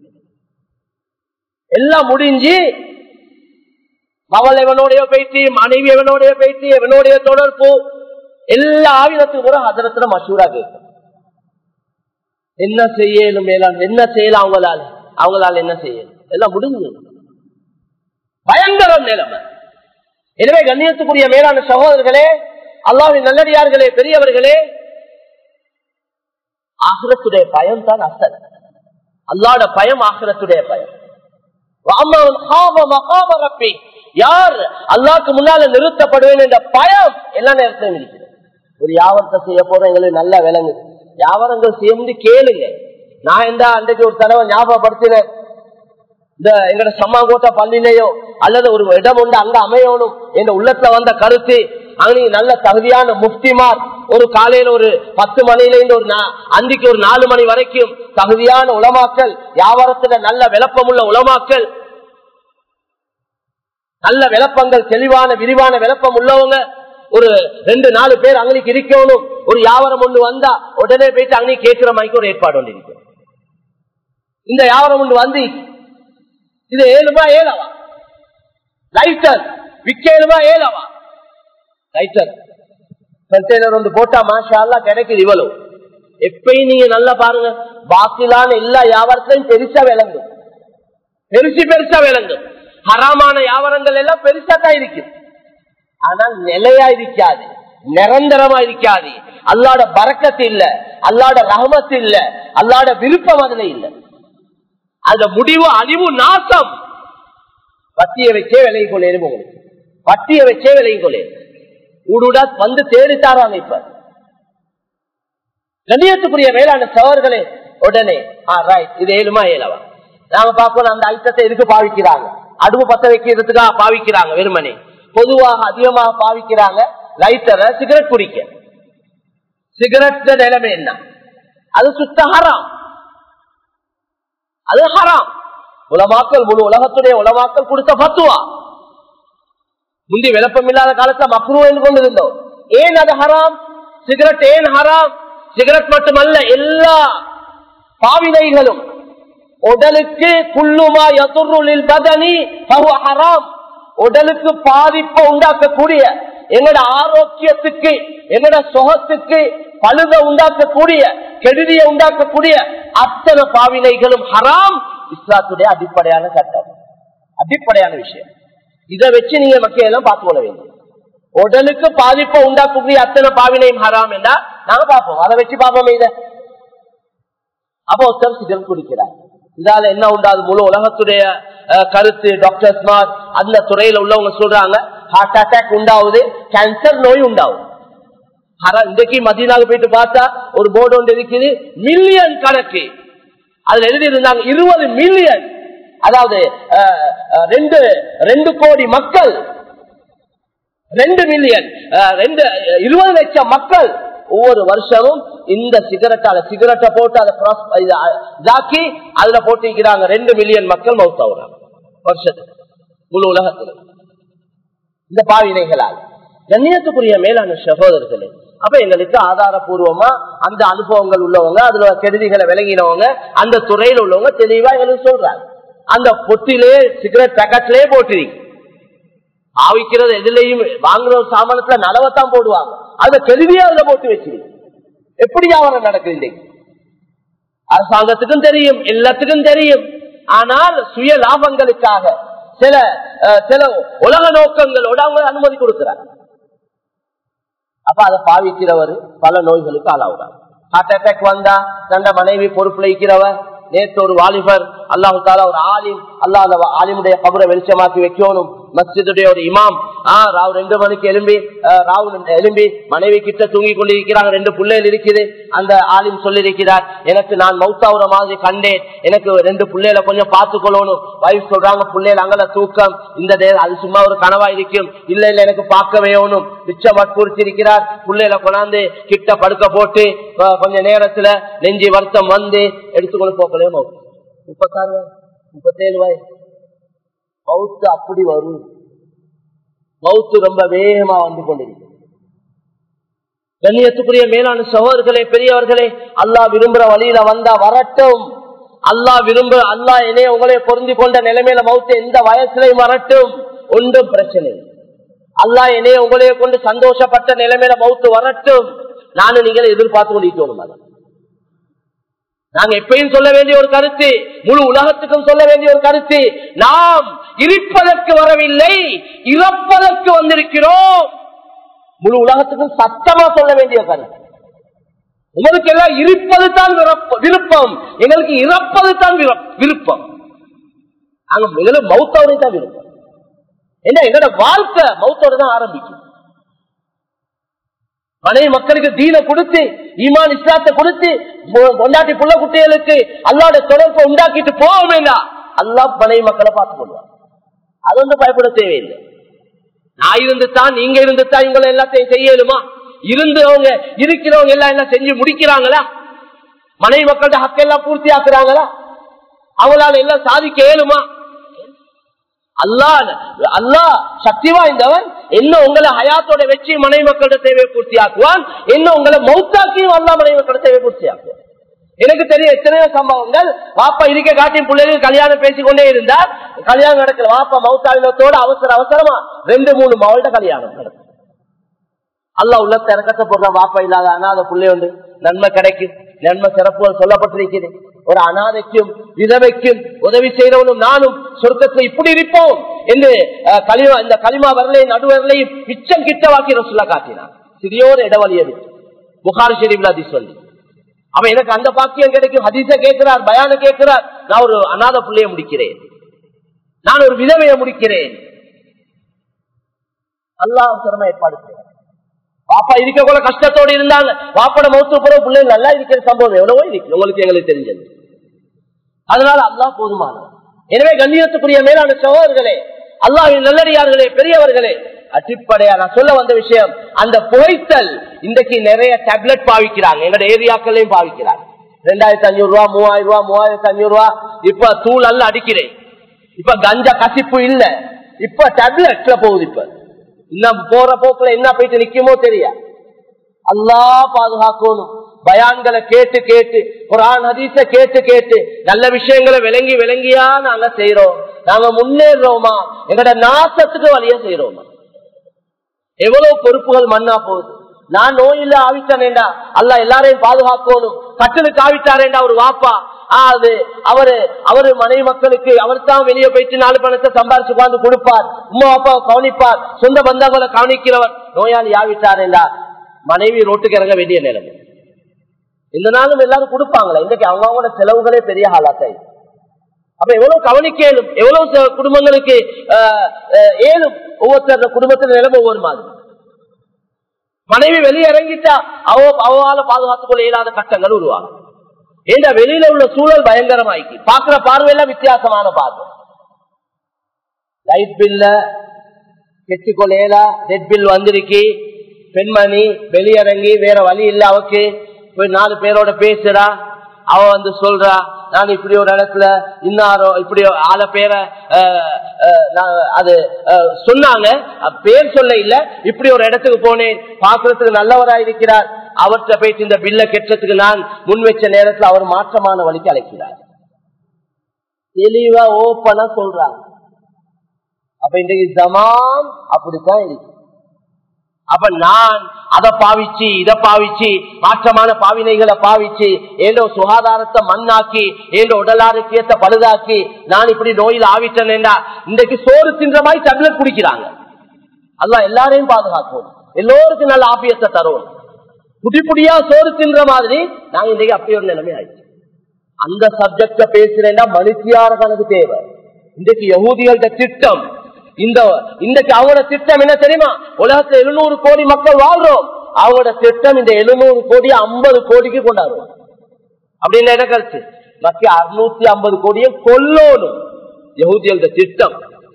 எல்லாம் முடிஞ்சு மகள் எவனோடைய பேச்சு மனைவி எவனோடைய பேச்சு எவனோடைய தொடர்பு எல்லா ஆயுதத்துக்கு கூட ஹசரத்துல மசூரா கேட்கும் என்ன செய்யணும் மேலான் என்ன செய்யலாம் அவங்களால அவங்களால என்ன செய்யணும் எல்லாம் முடிஞ்சு பயங்கரம் நிலைமை எனவே கண்ணியத்துக்குரிய மேலான சகோதரர்களே அல்லாவின் நல்லடியார்களே பெரியவர்களே ஆகிரத்துடைய பயம் தான் அசல் அல்லாட பயம் ஆகிரத்துடைய பயம் யார் அல்லாக்கு முன்னால நிறுத்தப்படுவேன் என்ற பயம் எல்லா நேரத்திலும் இருக்கிறது ஒரு யாவரத்தை செய்ய போற எங்களுக்கு நல்ல விலங்கு வியாபாரங்கள் செய்ய கேளுங்க நான் இந்த அன்றைக்கு ஒரு தடவை ஞாபகப்படுத்தினேன் இந்த எங்கட சம்மாங்கோட்டை பள்ளியிலேயோ அல்லது ஒரு இடம் உண்டு அங்க அமையணும் என்ற உள்ளத்துல வந்த கருத்து அங்கே நல்ல தகுதியான முஃப்திமார் ஒரு காலையில ஒரு பத்து மணில இருந்து ஒரு அந்திக்கு ஒரு நாலு மணி வரைக்கும் தகுதியான உளமாக்கல் வியாபாரத்துல நல்ல விளப்பமுள்ள உளமாக்கல் நல்ல விளப்பங்கள் தெளிவான விரிவான விளப்பம் உள்ளவங்க ஒரு ரெண்டு நாலு பேர் அங்கனைக்கு இருக்கணும் ஒரு வியாபாரம் ஒண்ணு வந்தா உடனே போயிட்டு அங்கே கேட்கிற மாதிரி ஒரு ஏற்பாடு ஒன்று இருக்கு இந்த வியாபாரம் ஒன்று வந்து இது ஏழு ரூபாய் ஏழவா லைட்டர் விக்க ஏழு ரூபாய் ஏழவா லைட்டர் கண்டெய்னர் ஒன்று போட்டா மாஷா கிடைக்குது இவ்வளவு எப்பயும் நீங்க நல்லா பாருங்க பாக்கிலான எல்லா வியாபாரத்திலையும் பெருசா விளங்கும் பெருசு பெருசா விளங்கும் ஹராமான வியாபாரங்கள் எல்லாம் பெருசா தான் இருக்குது ஆனால் நிலையா இருக்காது நிரந்தரமா இருக்காது அல்லாட பறக்கத்து இல்ல அல்லாட ரஹமத்து இல்ல அல்லாட விருப்பம் அதுல இல்ல அந்த முடிவு அழிவு நாசம் பத்திய வச்சே விலகி கொள்ளேரும் உங்களுக்கு பத்திய வச்சே விலகி கொள்ளேரும் ஊடுடா வந்து தேடித்தாராங்க இப்ப கண்ணியத்துக்குரிய வேளாண் சவர்களே உடனே இது ஏழுமா ஏழவா நாங்க பார்க்கணும் அந்த ஐட்டத்தை எதுக்கு பாவிக்கிறாங்க அடுப்பு பத்த வைக்கிறதுக்காக பாவிக்கிறாங்க வெறுமனே பொதுவாக அதிகமாக பாவிக்கிறாங்க லைட்டரை சிகரெட் குடிக்க சிகரெட் நிலைமை என்ன அது சுத்த ஹராம் அது ஹராம் உலமாக்கல் முழு உலகத்துடைய உலமாக்கல் கொடுத்த பத்துவா முந்தி விளப்பம் இல்லாத காலத்துல மக்ரூ என்று கொண்டு இருந்தோம் ஏன் அது ஹராம் சிகரெட் ஏன் ஹராம் சிகரெட் மட்டுமல்ல எல்லா பாவினைகளும் உடலுக்கு குள்ளுமா யதுருளில் பதனி ஹராம் உடலுக்கு பாதிப்பை உண்டாக்கக்கூடிய எங்கட ஆரோக்கியத்துக்கு எங்கட சுகத்துக்கு பழுத உண்டாக்கக்கூடிய கெடுதியை உண்டாக்கக்கூடிய அத்தனை பாவினைகளும் ஹராம் இஸ்லாத்துடைய அடிப்படையான சட்டம் அடிப்படையான விஷயம் இதை வச்சு நீங்க மக்கள் எல்லாம் பார்த்து கொள்ள வேண்டும் உடலுக்கு பாதிப்பை உண்டாக்கக்கூடிய அத்தனை பாவினையும் ஹராம் என்றா நாங்க பார்ப்போம் அதை வச்சு பார்ப்போமே இதை அப்போ ஒருத்தர் சிகரெட் குடிக்கிறார் இதால என்ன உண்டாது முழு உலகத்துடைய கருத்து டாக்டர்ஸ்மார் அந்த துறையில உள்ளவங்க சொல்றாங்க ஹார்ட் அட்டாக் உண்டாகுது கேன்சர் நோய் உண்டாகும் இன்றைக்கு மதியனாக போயிட்டு பார்த்தா ஒரு போர்டு ஒன்று இருக்குது மில்லியன் கணக்கு அதுல எழுதி இருந்தாங்க இருபது மில்லியன் அதாவது ரெண்டு ரெண்டு கோடி மக்கள் ரெண்டு மில்லியன் ரெண்டு இருபது லட்சம் மக்கள் ஒவ்வொரு வருஷமும் இந்த சிகரெட்டால சிகரெட்டை போட்டு அதை இதாக்கி அதுல போட்டிருக்கிறாங்க ரெண்டு மில்லியன் மக்கள் மவுத்தாவுறாங்க வருஷத்துக்கு முழு உலகத்துல இந்த பாவினைகளால் கண்ணியத்துக்குரிய மேலான சகோதரர்களே அப்ப எங்களுக்கு ஆதாரபூர்வமா அந்த அனுபவங்கள் உள்ளவங்க அதுல கெடுதிகளை விளங்கினவங்க அந்த துறையில உள்ளவங்க தெளிவா எங்களுக்கு சொல்றாங்க அந்த பொட்டிலே சிகரெட் பேக்கெட்லயே போட்டிருக்கு ஆவிக்கிறது எதுலையும் வாங்குற ஒரு சாமானத்துல நலவத்தான் போடுவாங்க அந்த கெருவியா அதுல போட்டு வச்சிருக்கு எப்படி வியாபாரம் நடக்குது இன்னைக்கு அரசாங்கத்துக்கும் தெரியும் எல்லாத்துக்கும் தெரியும் ஆனால் சுய லாபங்களுக்காக சில அஹ், சில உலக நோக்கங்களோட அவங்க அனுமதி கொடுக்கிறார் அப்ப அதை பாவிக்கிறவர் பல நோய்களுக்கு ஆளாவுறார் ஹார்ட் அட்டாக் வந்தா தந்த மனைவி பொறுப்புல இருக்கிறவர் நேற்று ஒரு வாலிபர் அல்லாஹு தாலா ஒரு ஆலிம் அல்லாஹ் அந்த ஆலிமுடைய கபரை வெளிச்சமாக்கி வைக்கணும் மஸ்ஜிதுடைய ஒரு இமாம் ஆஹ் ராவ் ரெண்டு மணிக்கு எலும்பி ஆஹ், ராவ் எலும்பி மனைவி கிட்ட தூங்கி கொண்டிருக்கிறாங்க ரெண்டு பிள்ளைகள் இருக்குது அந்த ஆலிம் சொல்லியிருக்கிறார் எனக்கு நான் மௌத்தாவுற மாதிரி கண்டேன் எனக்கு ரெண்டு பிள்ளைகளை கொஞ்சம் பார்த்துக்கொள்ளணும் வைஃப் சொல்றாங்க பிள்ளைகள் அங்கல தூக்கம் இந்த டே- அது சும்மா ஒரு கனவா இருக்கும் இல்ல இல்ல எனக்கு பார்க்க வேணும் மிச்சம் வற்புறுத்தி இருக்கிறார் பிள்ளைகளை கொண்டாந்து கிட்ட படுக்க போட்டு ஆஹ், கொஞ்ச நேரத்துல நெஞ்சி வருத்தம் வந்து எடுத்துக்கொண்டு போக்கலையோ மவுத்து முப்பத்தாறு வயசு முப்பத்தேழு வயசு மவுத்து அப்படி வரும் மவுத்து ரொம்ப வேகமா வந்து கொண்டிருக்கு கண்ணியத்துக்குரிய மேலான சகோதரர்களே பெரியவர்களே அல்லாஹ் விரும்புற வழியில வந்தா வரட்டும் அல்லாஹ் விரும்புற அல்லாஹ் என்னைய உங்களை பொருந்தி கொண்ட நிலைமையில மவுத்து எந்த வயசுலையும் வரட்டும் ஒன்றும் பிரச்சனை இல்லை. அல்லாஹ் என்னைய உங்களைய கொண்டு சந்தோஷப்பட்ட நிலைமையில மவுத்து வரட்டும் நானும் நீங்களே எதிர்பார்த்து கொண்டிருக்கணும் அதை. நாங்க எப்பயும் சொல்ல வேண்டிய ஒரு கருத்து முழு உலகத்துக்கும் சொல்ல வேண்டிய ஒரு கருத்து நாம் இருப்பதற்கு வரவில்லை இறப்பதற்கு வந்திருக்கிறோம் முழு உலகத்துக்கும் சத்தமா சொல்ல வேண்டிய கருத்து உங்களுக்கு எல்லாம் இருப்பது தான் விருப்ப- விருப்பம் எங்களுக்கு இறப்பது தான் விருப்ப- விருப்பம் நாங்க எங்களுக்கு மௌத்தோட தான் விருப்பம் என்ன எங்களோட வாழ்க்கை மௌத்தோட தான் ஆரம்பிக்கும் மனைவி மக்களுக்கு தீன கொடுத்து ஈமான் இஸ்லாத்தை கொடுத்து பொ- பொண்டாட்டி புள்ள குட்டிகளுக்கு அல்லாட தொடர்பை உண்டாக்கிட்டு போக வேண்டாம் அல்லாஹ் மனைவி மக்களை பார்த்துக் கொள்வார் அது வந்து பயப்பட தேவையில்லை நான் இருந்து தான் நீங்க இருந்து தான் இவங்களை எல்லாத்தையும் செய்யலுமா இருந்தவங்க இருக்கிறவங்க எல்லாம் எல்லாம் செஞ்சு முடிக்கிறாங்களா மனைவி மக்கள்கிட்ட ஹக்கெல்லாம் பூர்த்தி ஆக்குறாங்களா அவங்களால எல்லாம் சாதிக்க இயலுமா அல்லாஹ் அல்லாஹ் சக்தி வாய்ந்தவன் என்ன உங்களை ஹயாத்தோட வச்சு மனைவி மக்களோட தேவையை பூர்த்தி ஆக்குவான் என்ன உங்களை மௌத்தாக்கியும் அல்லா மனைவி மக்களோட தேவையை பூர்த்தி ஆக்குவான் எனக்கு தெரியும் எத்தனையோ சம்பவங்கள் வாப்பா இருக்க காட்டின் பிள்ளைகள் கல்யாணம் பேசிக்கொண்டே இருந்தார் கல்யாணம் நடக்கல வாப்பா மௌத்தாவினத்தோட அவசர அவசரமா ரெண்டு மூணு மவள்கிட்ட கல்யாணம் நடக்கும் அல்லாஹ் உள்ளத்தை இறக்கத்தை போடுற வாப்பா இல்லாத அனாத பிள்ளை உண்டு நன்மை கிடைக்கும் நன்மை சிறப்புகள் சொல்லப்பட்டிருக்கிறது ஒரு அனாதைக்கும் விதவைக்கும் உதவி செய்யறவனும் நானும் சொர்க்கத்தில் இப்படி இருப்போம் என்று அஹ், களிமா இந்த களிமா வரலையும் நடுவரலையும் மிச்சம் கிட்ட வாக்கி ரசுல்லா காட்டினார் சிறியோர் இடவழி அது புகார் ஷெரீப்ல அது சொல்லி அவன் எனக்கு அந்த பாக்கியம் கிடைக்கும் ஹதீஸ கேட்கிறார் பயான கேட்கிறார் நான் ஒரு அநாத பிள்ளைய முடிக்கிறேன் நான் ஒரு விதவையை முடிக்கிறேன் அல்லாஹ் சிரம ஏற்பாடு செய்யறார். பாப்பா இருக்க கூட கஷ்டத்தோடு இருந்தாங்க பாப்பாட மௌத்து புற பிள்ளைங்க நல்லா இருக்கிற சம்பவம் எவ்வளவோ இருக்கு உங்களுக்கு எங்களுக்கு தெரிஞ்சது அதனால அல்லாஹ் போதுமானவர் எனவே கண்ணியத்துக்குரிய மேலான சகோதரர்களே அல்லாஹின் நல்லடியார்களே பெரியவர்களே அடிப்படையா நான் சொல்ல வந்த விஷயம் அந்த புகைத்தல் இன்றைக்கு நிறைய டேப்லெட் பாவிக்கிறாங்க எங்களோட ஏரியாக்களையும் பாவிக்கிறாங்க ரெண்டாயிரத்தி அஞ்சூறு ரூபா மூவாயிரம் ரூபா மூவாயிரத்தி அஞ்சூறு ரூபா இப்ப தூள் அல்ல அடிக்கிறேன் இப்ப கஞ்சா கசிப்பு இல்ல இப்ப டேப்லெட்ல போகுது இப்ப இன்னும் போற போக்குல என்ன போயிட்டு நிக்குமோ தெரியா அல்லா பாதுகாக்கணும் பயான்களை கேட்டு கேட்டு குரான் ஹதீஸ கேட்டு கேட்டு நல்ல விஷயங்களை விளங்கி விளங்கியா நாங்க செய்யறோம் நாங்க முன்னேறோமா எங்கட நாசத்துக்கு வழிய செய்யறோமா எவ்வளவு பொறுப்புகள் மண்ணா போகுது நான் நோயில்ல ஆவிட்டானேண்டா அல்ல எல்லாரையும் பாதுகாக்கணும் கட்டலுக்கு ஆவிட்டாரேண்டா ஒரு வாப்பா ஆ, அது அவரு அவரு மனைவி மக்களுக்கு அவர் தான் வெளியே போயிட்டு நாலு பணத்தை சம்பாரிச்சு உட்கார்ந்து கொடுப்பார் உமா அப்பாவை கவனிப்பார் சொந்த பந்தங்களை கவனிக்கிறவர் நோயாளி ஆவிட்டாரேண்டா மனைவி ரோட்டுக்கு இறங்க வேண்டிய நிலைமை இந்த நாளும் எல்லாரும் கொடுப்பாங்களே இன்றைக்கு அவங்களோட செலவுகளே பெரிய ஹாலாத்தாய் அப்ப எவ்வளவு கவனிக்க இயலும் எவ்வளவு ச- குடும்பங்களுக்கு ஆஹ், ஆஹ், ஏலும் ஒவ்வொருத்தர் குடும்பத்தின் நிலைமை ஒவ்வொரு மாதிரி மனைவி வெளியே இறங்கிட்டா அவ அவளால பாதுகாத்துக் கொள்ள இயலாத கட்டங்கள் உருவாகும் ஏண்டா வெளியில உள்ள சூழல் பயங்கரமாயிக்கு பாக்குற பார்வையெல்லாம் வித்தியாசமான பார்வை லைட் பில்ல கெட்டுக்கொள்ளையில ரெட் பில் வந்திருக்கு பெண்மணி வெளியிறங்கி வேற வழி இல்ல அவக்கு போய் நாலு பேரோட பேசுறா அவ வந்து சொல்றா நான் இப்படி ஒரு இடத்துல இன்னாரோ இப்படி ஆள பேரை அஹ், அஹ், நான் அது அஹ், சொன்னாங்க அஹ், பேர் சொல்ல இல்ல இப்படி ஒரு இடத்துக்கு போனேன் பாக்குறதுக்கு நல்லவரா இருக்கிறார் அவர்கிட்ட போயிட்டு இந்த பில்ல கெட்டதுக்கு நான் முன் வச்ச நேரத்துல அவர் மாற்றமான வழிக்கு அழைக்கிறார் தெளிவா ஓப்பனா சொல்றாங்க அப்ப இன்றைக்கு ஜமான் அப்படித்தான் இருக்கு அப்ப நான் அதை பாவிச்சு இதை பாவிச்சு மாற்றமான பாவினைகளை பாவிச்சு ஏதோ சுகாதாரத்தை மண்ணாக்கி ஏதோ உடல் ஆரோக்கியத்தை பழுதாக்கி நான் இப்படி நோயில் ஆவிட்டேன்னா இன்றைக்கு சோறு தின்ற மாதிரி டப்லெட் குடிக்கிறாங்க அல்ல எல்லாரையும் பாதுகாக்கும் எல்லோருக்கும் நல்ல ஆபியத்தை தரும் புடி புடியா சோறு தின்ற மாதிரி நாங்க இன்றைக்கு அப்படி ஒரு நிலைமை ஆயிடுச்சு அந்த சப்ஜெக்ட பேசுறேன்னா மனுஷியார கணக்கு தேவை இன்றைக்கு யகூதிகள்ட திட்டம் இந்த இன்றைக்கு அவங்களோட திட்டம் என்ன தெரியுமா உலகத்துல எழுநூறு கோடி மக்கள் வாழ்றோம் அவங்களோட திட்டம் இந்த எழுநூறு கோடி ஐம்பது கோடிக்கு கொண்டாடுவோம் அப்படின்னு என்ன கருத்து மத்திய அறுநூத்தி ஐம்பது கோடியை கொல்லோடும் யகுதிகளோட திட்டம்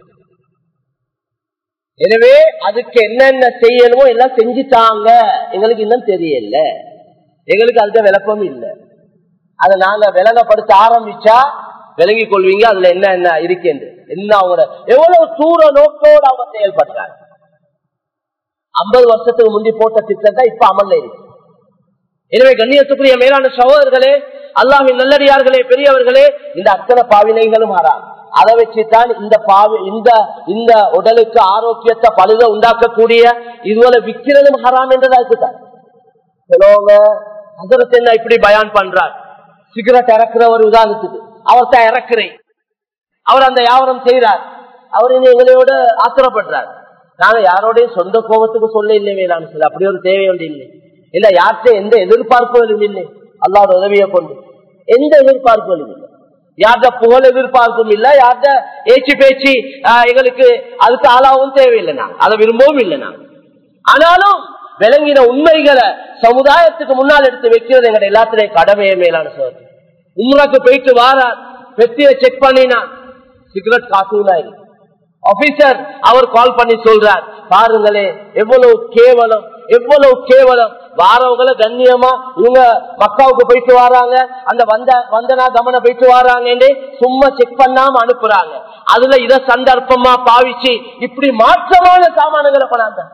எனவே அதுக்கு என்னென்ன செய்யணுமோ எல்லாம் செஞ்சுட்டாங்க எங்களுக்கு இன்னும் தெரியல எங்களுக்கு அந்த விளக்கம் இல்லை அதை நாங்க விளங்கப்படுத்த ஆரம்பிச்சா விளங்கிக் கொள்வீங்க அதுல என்ன என்ன இருக்கேன் என்ன அவங்க எவ்வளவு தூர நோக்கோடு அவங்க செயல்படுறாங்க ஐம்பது வருஷத்துக்கு முந்தி போட்ட திட்டம் தான் இப்ப அமல்ல இருக்கு எனவே கண்ணியத்துக்குரிய மேலான சகோதரர்களே அல்லாஹின் நல்லடியார்களே பெரியவர்களே இந்த அத்தனை பாவினைகளும் ஆறாம் அதை வச்சுதான் இந்த பாவி இந்த இந்த உடலுக்கு ஆரோக்கியத்தை பழுத உண்டாக்கக்கூடிய இதுவரை விற்கிறதும் ஹராம் என்றதா இருக்குதான் சிலவங்க அதற்கு என்ன இப்படி பயான் பண்றார் சிகரெட் இறக்குற ஒரு உதாரணத்துக்கு அவர் தான் இறக்குறேன் அவர் அந்த வியாபாரம் செய்யறார் அவர் இனி எங்களோட ஆத்திரப்படுறார் நாங்க யாரோடையும் சொந்த கோபத்துக்கு சொல்ல இல்லை வேளாண் சொல்ல அப்படி ஒரு தேவை ஒன்று இல்லை இல்ல யார்கிட்ட எந்த எதிர்பார்ப்புகளும் இல்லை அல்லாவோட உதவியை கொண்டு எந்த எதிர்பார்ப்புகளும் இல்லை யார்கிட்ட புகழ் எதிர்பார்ப்பும் இல்ல யார்கிட்ட ஏச்சு பேச்சு ஆஹ், எங்களுக்கு அதுக்கு ஆளாவும் தேவையில்லை நான் அதை விரும்பவும் இல்லை நான் ஆனாலும் விளங்கின உண்மைகளை சமுதாயத்துக்கு முன்னால் எடுத்து வைக்கிறது எங்க எல்லாத்திலையும் கடமையே மேலான சோதனை உம்ராக்கு போயிட்டு வாரார் பெட்டியை செக் பண்ணினா சிகரெட் காசுனா இருக்கு ஆபீசர் அவர் கால் பண்ணி சொல்றார் பாருங்களே எவ்வளவு கேவலம் எவ்வளவு கேவலம் வாரவங்களை கண்ணியமா இவங்க மக்காவுக்கு போயிட்டு வராங்க அந்த வந்த வந்தனா கமன போயிட்டு வராங்கன்னு சும்மா செக் பண்ணாம அனுப்புறாங்க அதுல இத சந்தர்ப்பமா பாவிச்சு இப்படி மாற்றமான சாமான்களை கொண்டாந்த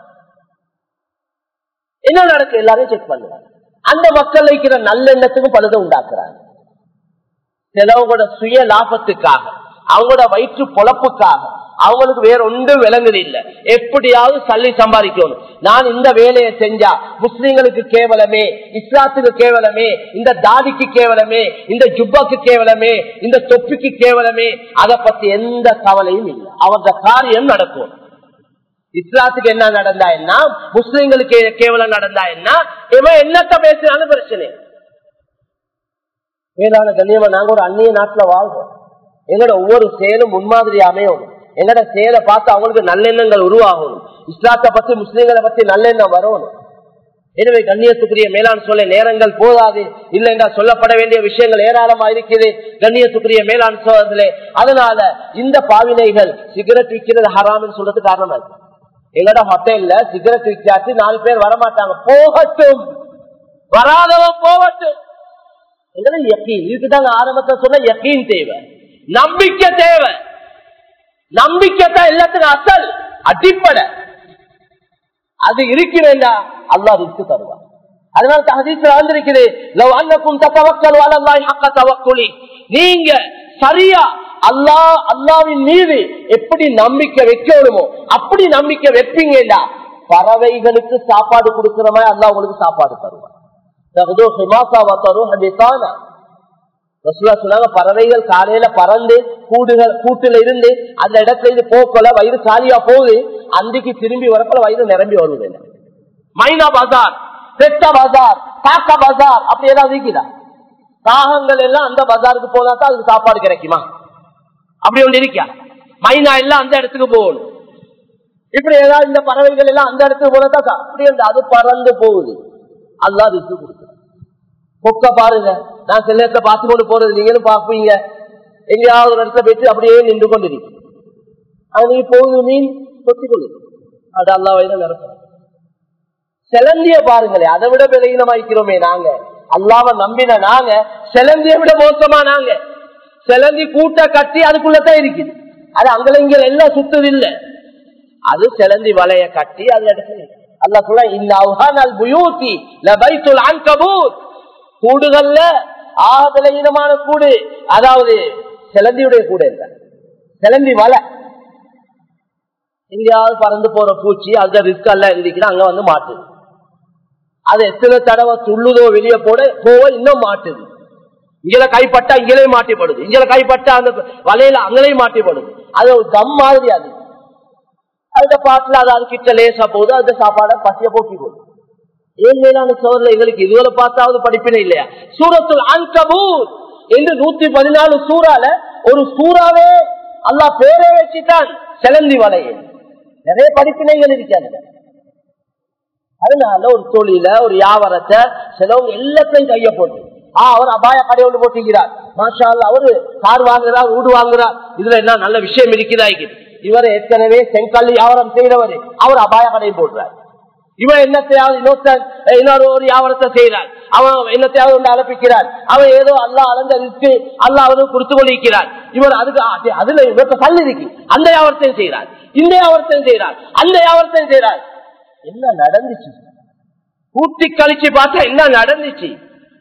என்ன நடக்கு எல்லாரையும் செக் பண்ணுவாங்க அந்த மக்கள் வைக்கிற நல்லெண்ணத்துக்கும் பழுத உண்டாக்குறாங்க சிலவங்களோட சுய லாபத்துக்காக அவங்களோட வயிற்று பொழப்புக்காக அவங்களுக்கு வேற ஒன்றும் விளங்குது இல்ல எப்படியாவது சல்லி சம்பாதிக்கணும் நான் இந்த வேலையை செஞ்சா முஸ்லிம்களுக்கு கேவலமே இஸ்லாத்துக்கு கேவலமே இந்த தாடிக்கு கேவலமே இந்த ஜுப்பாக்கு கேவலமே இந்த தொப்பிக்கு கேவலமே அதை பத்தி எந்த கவலையும் இல்லை அவரது காரியம் நடக்கும் இஸ்லாத்துக்கு என்ன நடந்தா என்ன முஸ்லிம்களுக்கு கேவலம் நடந்தா என்ன இவன் என்னத்த பேசினாலும் பிரச்சனை வேளாண் கண்ணியமா நாங்க ஒரு அந்நிய நாட்டுல வாழ்றோம் எங்களோட ஒவ்வொரு செயலும் முன்மாதிரி அமையணும் எங்களோட செயலை பார்த்து அவங்களுக்கு நல்லெண்ணங்கள் உருவாகணும் இஸ்லாத்தை பத்தி முஸ்லீம்களை பத்தி நல்லெண்ணம் வரணும் எனவே கண்ணியத்துக்குரிய மேலாண் சொல்ல நேரங்கள் போதாது இல்லை என்றால் சொல்லப்பட வேண்டிய விஷயங்கள் ஏராளமா இருக்குது கண்ணியத்துக்குரிய மேலாண் சோதர்களே அதனால இந்த பாவினைகள் சிகரெட் விற்கிறது ஹராம்னு சொல்றது காரணமா இருக்கு எங்களோட ஹோட்டல்ல சிகரெட் விற்காச்சு நாலு பேர் வரமாட்டாங்க போகட்டும் வராதவன் போகட்டும் எங்களை யக்கீன் இதுக்குதாங்க ஆரம்பத்தில் சொன்ன யக்கீன் தேவை நம்பிக்கை தேவை நம்பிக்கை தான் எல்லாத்துக்கும் அசல் அடிப்படை அது இருக்கிறேன்டா அல்லா ரிஸ்க் தருவான் அதனால தகதீசில் வந்திருக்குது லவ் அன்னக்கும் தவக்கல் அலல்லாஹி ஹக்க தவக்குலி நீங்க சரியா அல்லாஹ் அல்லாவின் மீது எப்படி நம்பிக்கை வைக்கணுமோ அப்படி நம்பிக்கை வைப்பீங்கடா பறவைகளுக்கு சாப்பாடு கொடுக்கிற மாதிரி அல்லாஹ் உங்களுக்கு சாப்பாடு தருவான் தகுதோ ஹிமாசா வத்தரும் ஹபிசானா ரசூலா சொன்னாங்க பறவைகள் காலையில பறந்து கூடுகள் கூட்டுல இருந்து அந்த இடத்துல இருந்து போக்கல வயிறு காலியா போகுது அன்றைக்கு திரும்பி வரப்பல வயிறு நிரம்பி வருது மைனா பஜார் பெட்ட பஜார் காக்கா பஜார் அப்படி ஏதாவது இருக்குதா காகங்கள் எல்லாம் அந்த பஜாருக்கு போனா தான் அதுக்கு சாப்பாடு கிடைக்குமா அப்படி ஒன்று இருக்கா மைனா எல்லாம் அந்த இடத்துக்கு போகணும் இப்படி ஏதாவது இந்த பறவைகள் எல்லாம் அந்த இடத்துக்கு போனா தான் அப்படி அந்த அது பறந்து போகுது அல்லா ரிஸ்க் கொடுக்குறேன் கொக்க பாருங்க நான் சில நேரத்தை பார்த்து கொண்டு போறது நீங்களும் பார்ப்பீங்க எங்கேயாவது ஒரு இடத்துல போயிட்டு அப்படியே நின்று கொண்டு இருக்கு அது நீங்க போகுது மீன் கொத்தி கொள்ளுது அது அல்லா வயது நிரப்ப செலந்திய பாருங்களே அதை விட விலகினமாக்கிறோமே நாங்க அல்லாம நம்பின நாங்க செலந்திய விட மோசமா நாங்க செலந்தி கூட்ட கட்டி அதுக்குள்ளதான் இருக்குது அது அங்கே இங்க எல்லாம் சுத்துது இல்ல அது செலந்தி வலைய கட்டி அது இடத்துல இருக்கு. அல்லாஹ் சொல்ல இந்த அவுஹானல் புயூத்தி லபைத்துல் அன்கபூத் கூடுகள்ல ஆகலீனமான கூடு அதாவது செலந்தியுடைய கூடு இல்ல செலந்தி வலை எங்கேயாவது பறந்து போற பூச்சி அந்த ரிஸ்க் எல்லாம் இருந்துச்சுன்னா அங்க வந்து மாட்டுது அது எத்தனை தடவை துள்ளுதோ வெளியே போட போக இன்னும் மாட்டுது இங்கல கைப்பட்டா இங்கலே மாட்டிப்படுது இங்கல கைப்பட்டா அந்த வலையில அங்கேயும் மாட்டிப்படுது அது ஒரு தம் மாதிரி அது அந்த பாட்டுல அது அது கிட்ட லேசா போகுது அந்த சாப்பாடை பசிய போக்கி போகுது ஏன் மேலான சோழர்ல எங்களுக்கு இதுவரை பார்த்தாவது படிப்பினை இல்லையா சூரத்துல் அன்கபூர் என்று நூத்தி பதினாலு சூறால ஒரு சூறாவே அல்லா பேரை வச்சுட்டான் செலந்தி வலையை நிறைய படிப்பினைகள் இருக்காது அதனால ஒரு தொழில ஒரு வியாபாரத்தை சிலவங்க எல்லாத்தையும் கைய போட்டு ஆ அவர் அபாய கடை ஒன்று போட்டுக்கிறார் மாஷா அவரு கார் வாங்குறார் வீடு வாங்குறார் இதுல என்ன நல்ல விஷயம் இருக்குதா இவர் ஏற்கனவே செங்கல் வியாபாரம் செய்யறவர் அவர் அபாய கடையை போடுறார் இவன் என்னத்தையாவது இன்னொருத்தன் இன்னொரு ஒரு வியாபாரத்தை செய்யறான் அவன் என்னத்தையாவது ஒன்று அலப்பிக்கிறான் அவன் ஏதோ அல்லா அளந்த ரிஸ்க்கு அல்லா அவனுக்கு கொடுத்து கொண்டிருக்கிறான் இவர் அதுக்கு அதுல இவருக்கு தள்ளி இருக்கு அந்த வியாபாரத்தையும் செய்யறான் இந்த வியாபாரத்தையும் செய்யறான் அந்த வியாபாரத்தையும் செய்யறான் என்ன நடந்துச்சு கூட்டி கழிச்சு பார்த்தா என்ன நடந்துச்சு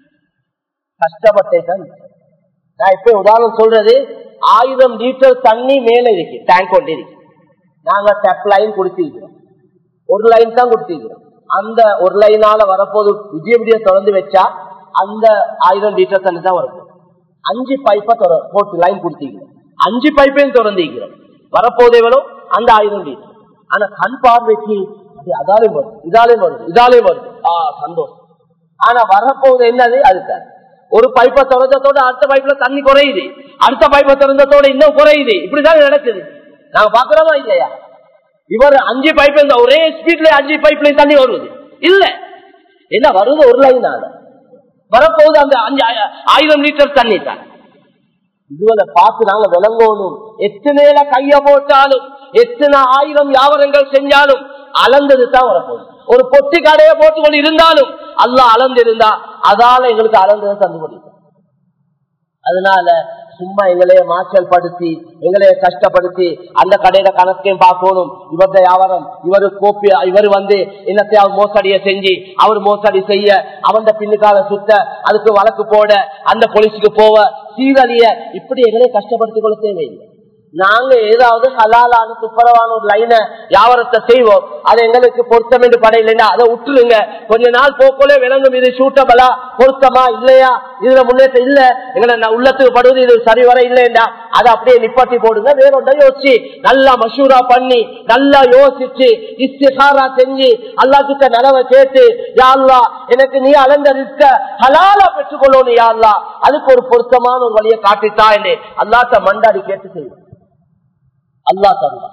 கஷ்டப்பட்டே தான் நான் இப்ப உதாரணம் சொல்றது ஆயிரம் லிட்டர் தண்ணி மேல இருக்கு டேங்க் கொண்டு இருக்கு நாங்க டெப் லைன் கொடுத்திருக்கிறோம் ஒரு லைன் தான் கொடுத்திருக்கிறோம் அந்த ஒரு லைனால வரப்போது விஜய விடிய திறந்து வச்சா அந்த ஆயிரம் லிட்டர் தண்ணி தான் வரப்போகுது அஞ்சு பைப்பை போட்டு லைன் கொடுத்திருக்கிறோம் அஞ்சு பைப்பையும் திறந்திருக்கிறோம் வரப்போதே எவ்வளோ அந்த ஆயிரம் லிட்டர் ஆனா கண் பார்வைக்கு அதாலே வருது இதாலே வருது இதாலே வருது ஆ சந்தோஷம் ஆனா வரப்போகுது என்னது அதுதான் ஒரு பைப்பை திறந்ததோட அடுத்த பைப்ல தண்ணி குறையுது அடுத்த பைப்பை திறந்ததோட இன்னும் குறையுது இப்படிதான் நடக்குது நாங்க பாக்குறோமா இல்லையா இவர் அஞ்சு பைப் ஒரே ஸ்பீட்ல அஞ்சு பைப்ல தண்ணி வருது இல்ல என்ன வருது ஒரு லைன் வரப்போகுது அந்த அஞ்சு ஆயிரம் லிட்டர் தண்ணி தான் இதுவரை பார்த்து நாங்க விளங்கணும் எத்தனையில கைய போட்டாலும் எத்தனை ஆயிரம் வியாபாரங்கள் செஞ்சாலும் அளந்தது தான் வரப்போகுது ஒரு பொட்டி கடையை போட்டு கொண்டு இருந்தாலும் அல்ல அளந்திருந்தா அதால எங்களுக்கு அளந்ததை தந்து கொண்டிருக்கும் அதனால சும்மா எங்களைய மாற்றல் படுத்தி எங்களைய கஷ்டப்படுத்தி அந்த கடையில கணக்கையும் பார்க்கணும் இவருடைய வியாபாரம் இவரு கோப்பி இவர் வந்து என்னத்தையாவது மோசடிய செஞ்சு அவர் மோசடி செய்ய அவன் பின்னுக்கால சுத்த அதுக்கு வழக்கு போட அந்த போலீஸுக்கு போவ சீரழிய இப்படி எங்களைய கஷ்டப்படுத்திக் கொள்ள தேவையில்லை நாங்க ஏதாவது ஹலாலான துப்பரவான ஒரு லைன வியாபாரத்தை செய்வோம் அது எங்களுக்கு பொருத்தம் என்று படையில்லைன்னா அதை விட்டுருங்க கொஞ்ச நாள் போக்கோலே விளங்கும் இது சூட்டபலா பொருத்தமா இல்லையா இதுல முன்னேற்றம் இல்ல எங்களை உள்ளத்துக்கு படுவது இது சரி வர இல்லையா அதை அப்படியே நிப்பாட்டி போடுங்க வேற ஒன்றை யோசிச்சு நல்லா மஷூரா பண்ணி நல்லா யோசிச்சு இஸ்திகாரா செஞ்சு அல்லா கிட்ட நிலவை கேட்டு யாழ்லா எனக்கு நீ அளந்த ரிஸ்க ஹலாலா பெற்றுக்கொள்ளணும் யாழ்லா அதுக்கு ஒரு பொருத்தமான ஒரு வழியை காட்டித்தா என்று அல்லாட்ட மண்டாடி கேட்டு செய்வோம் அல்லா தருவான்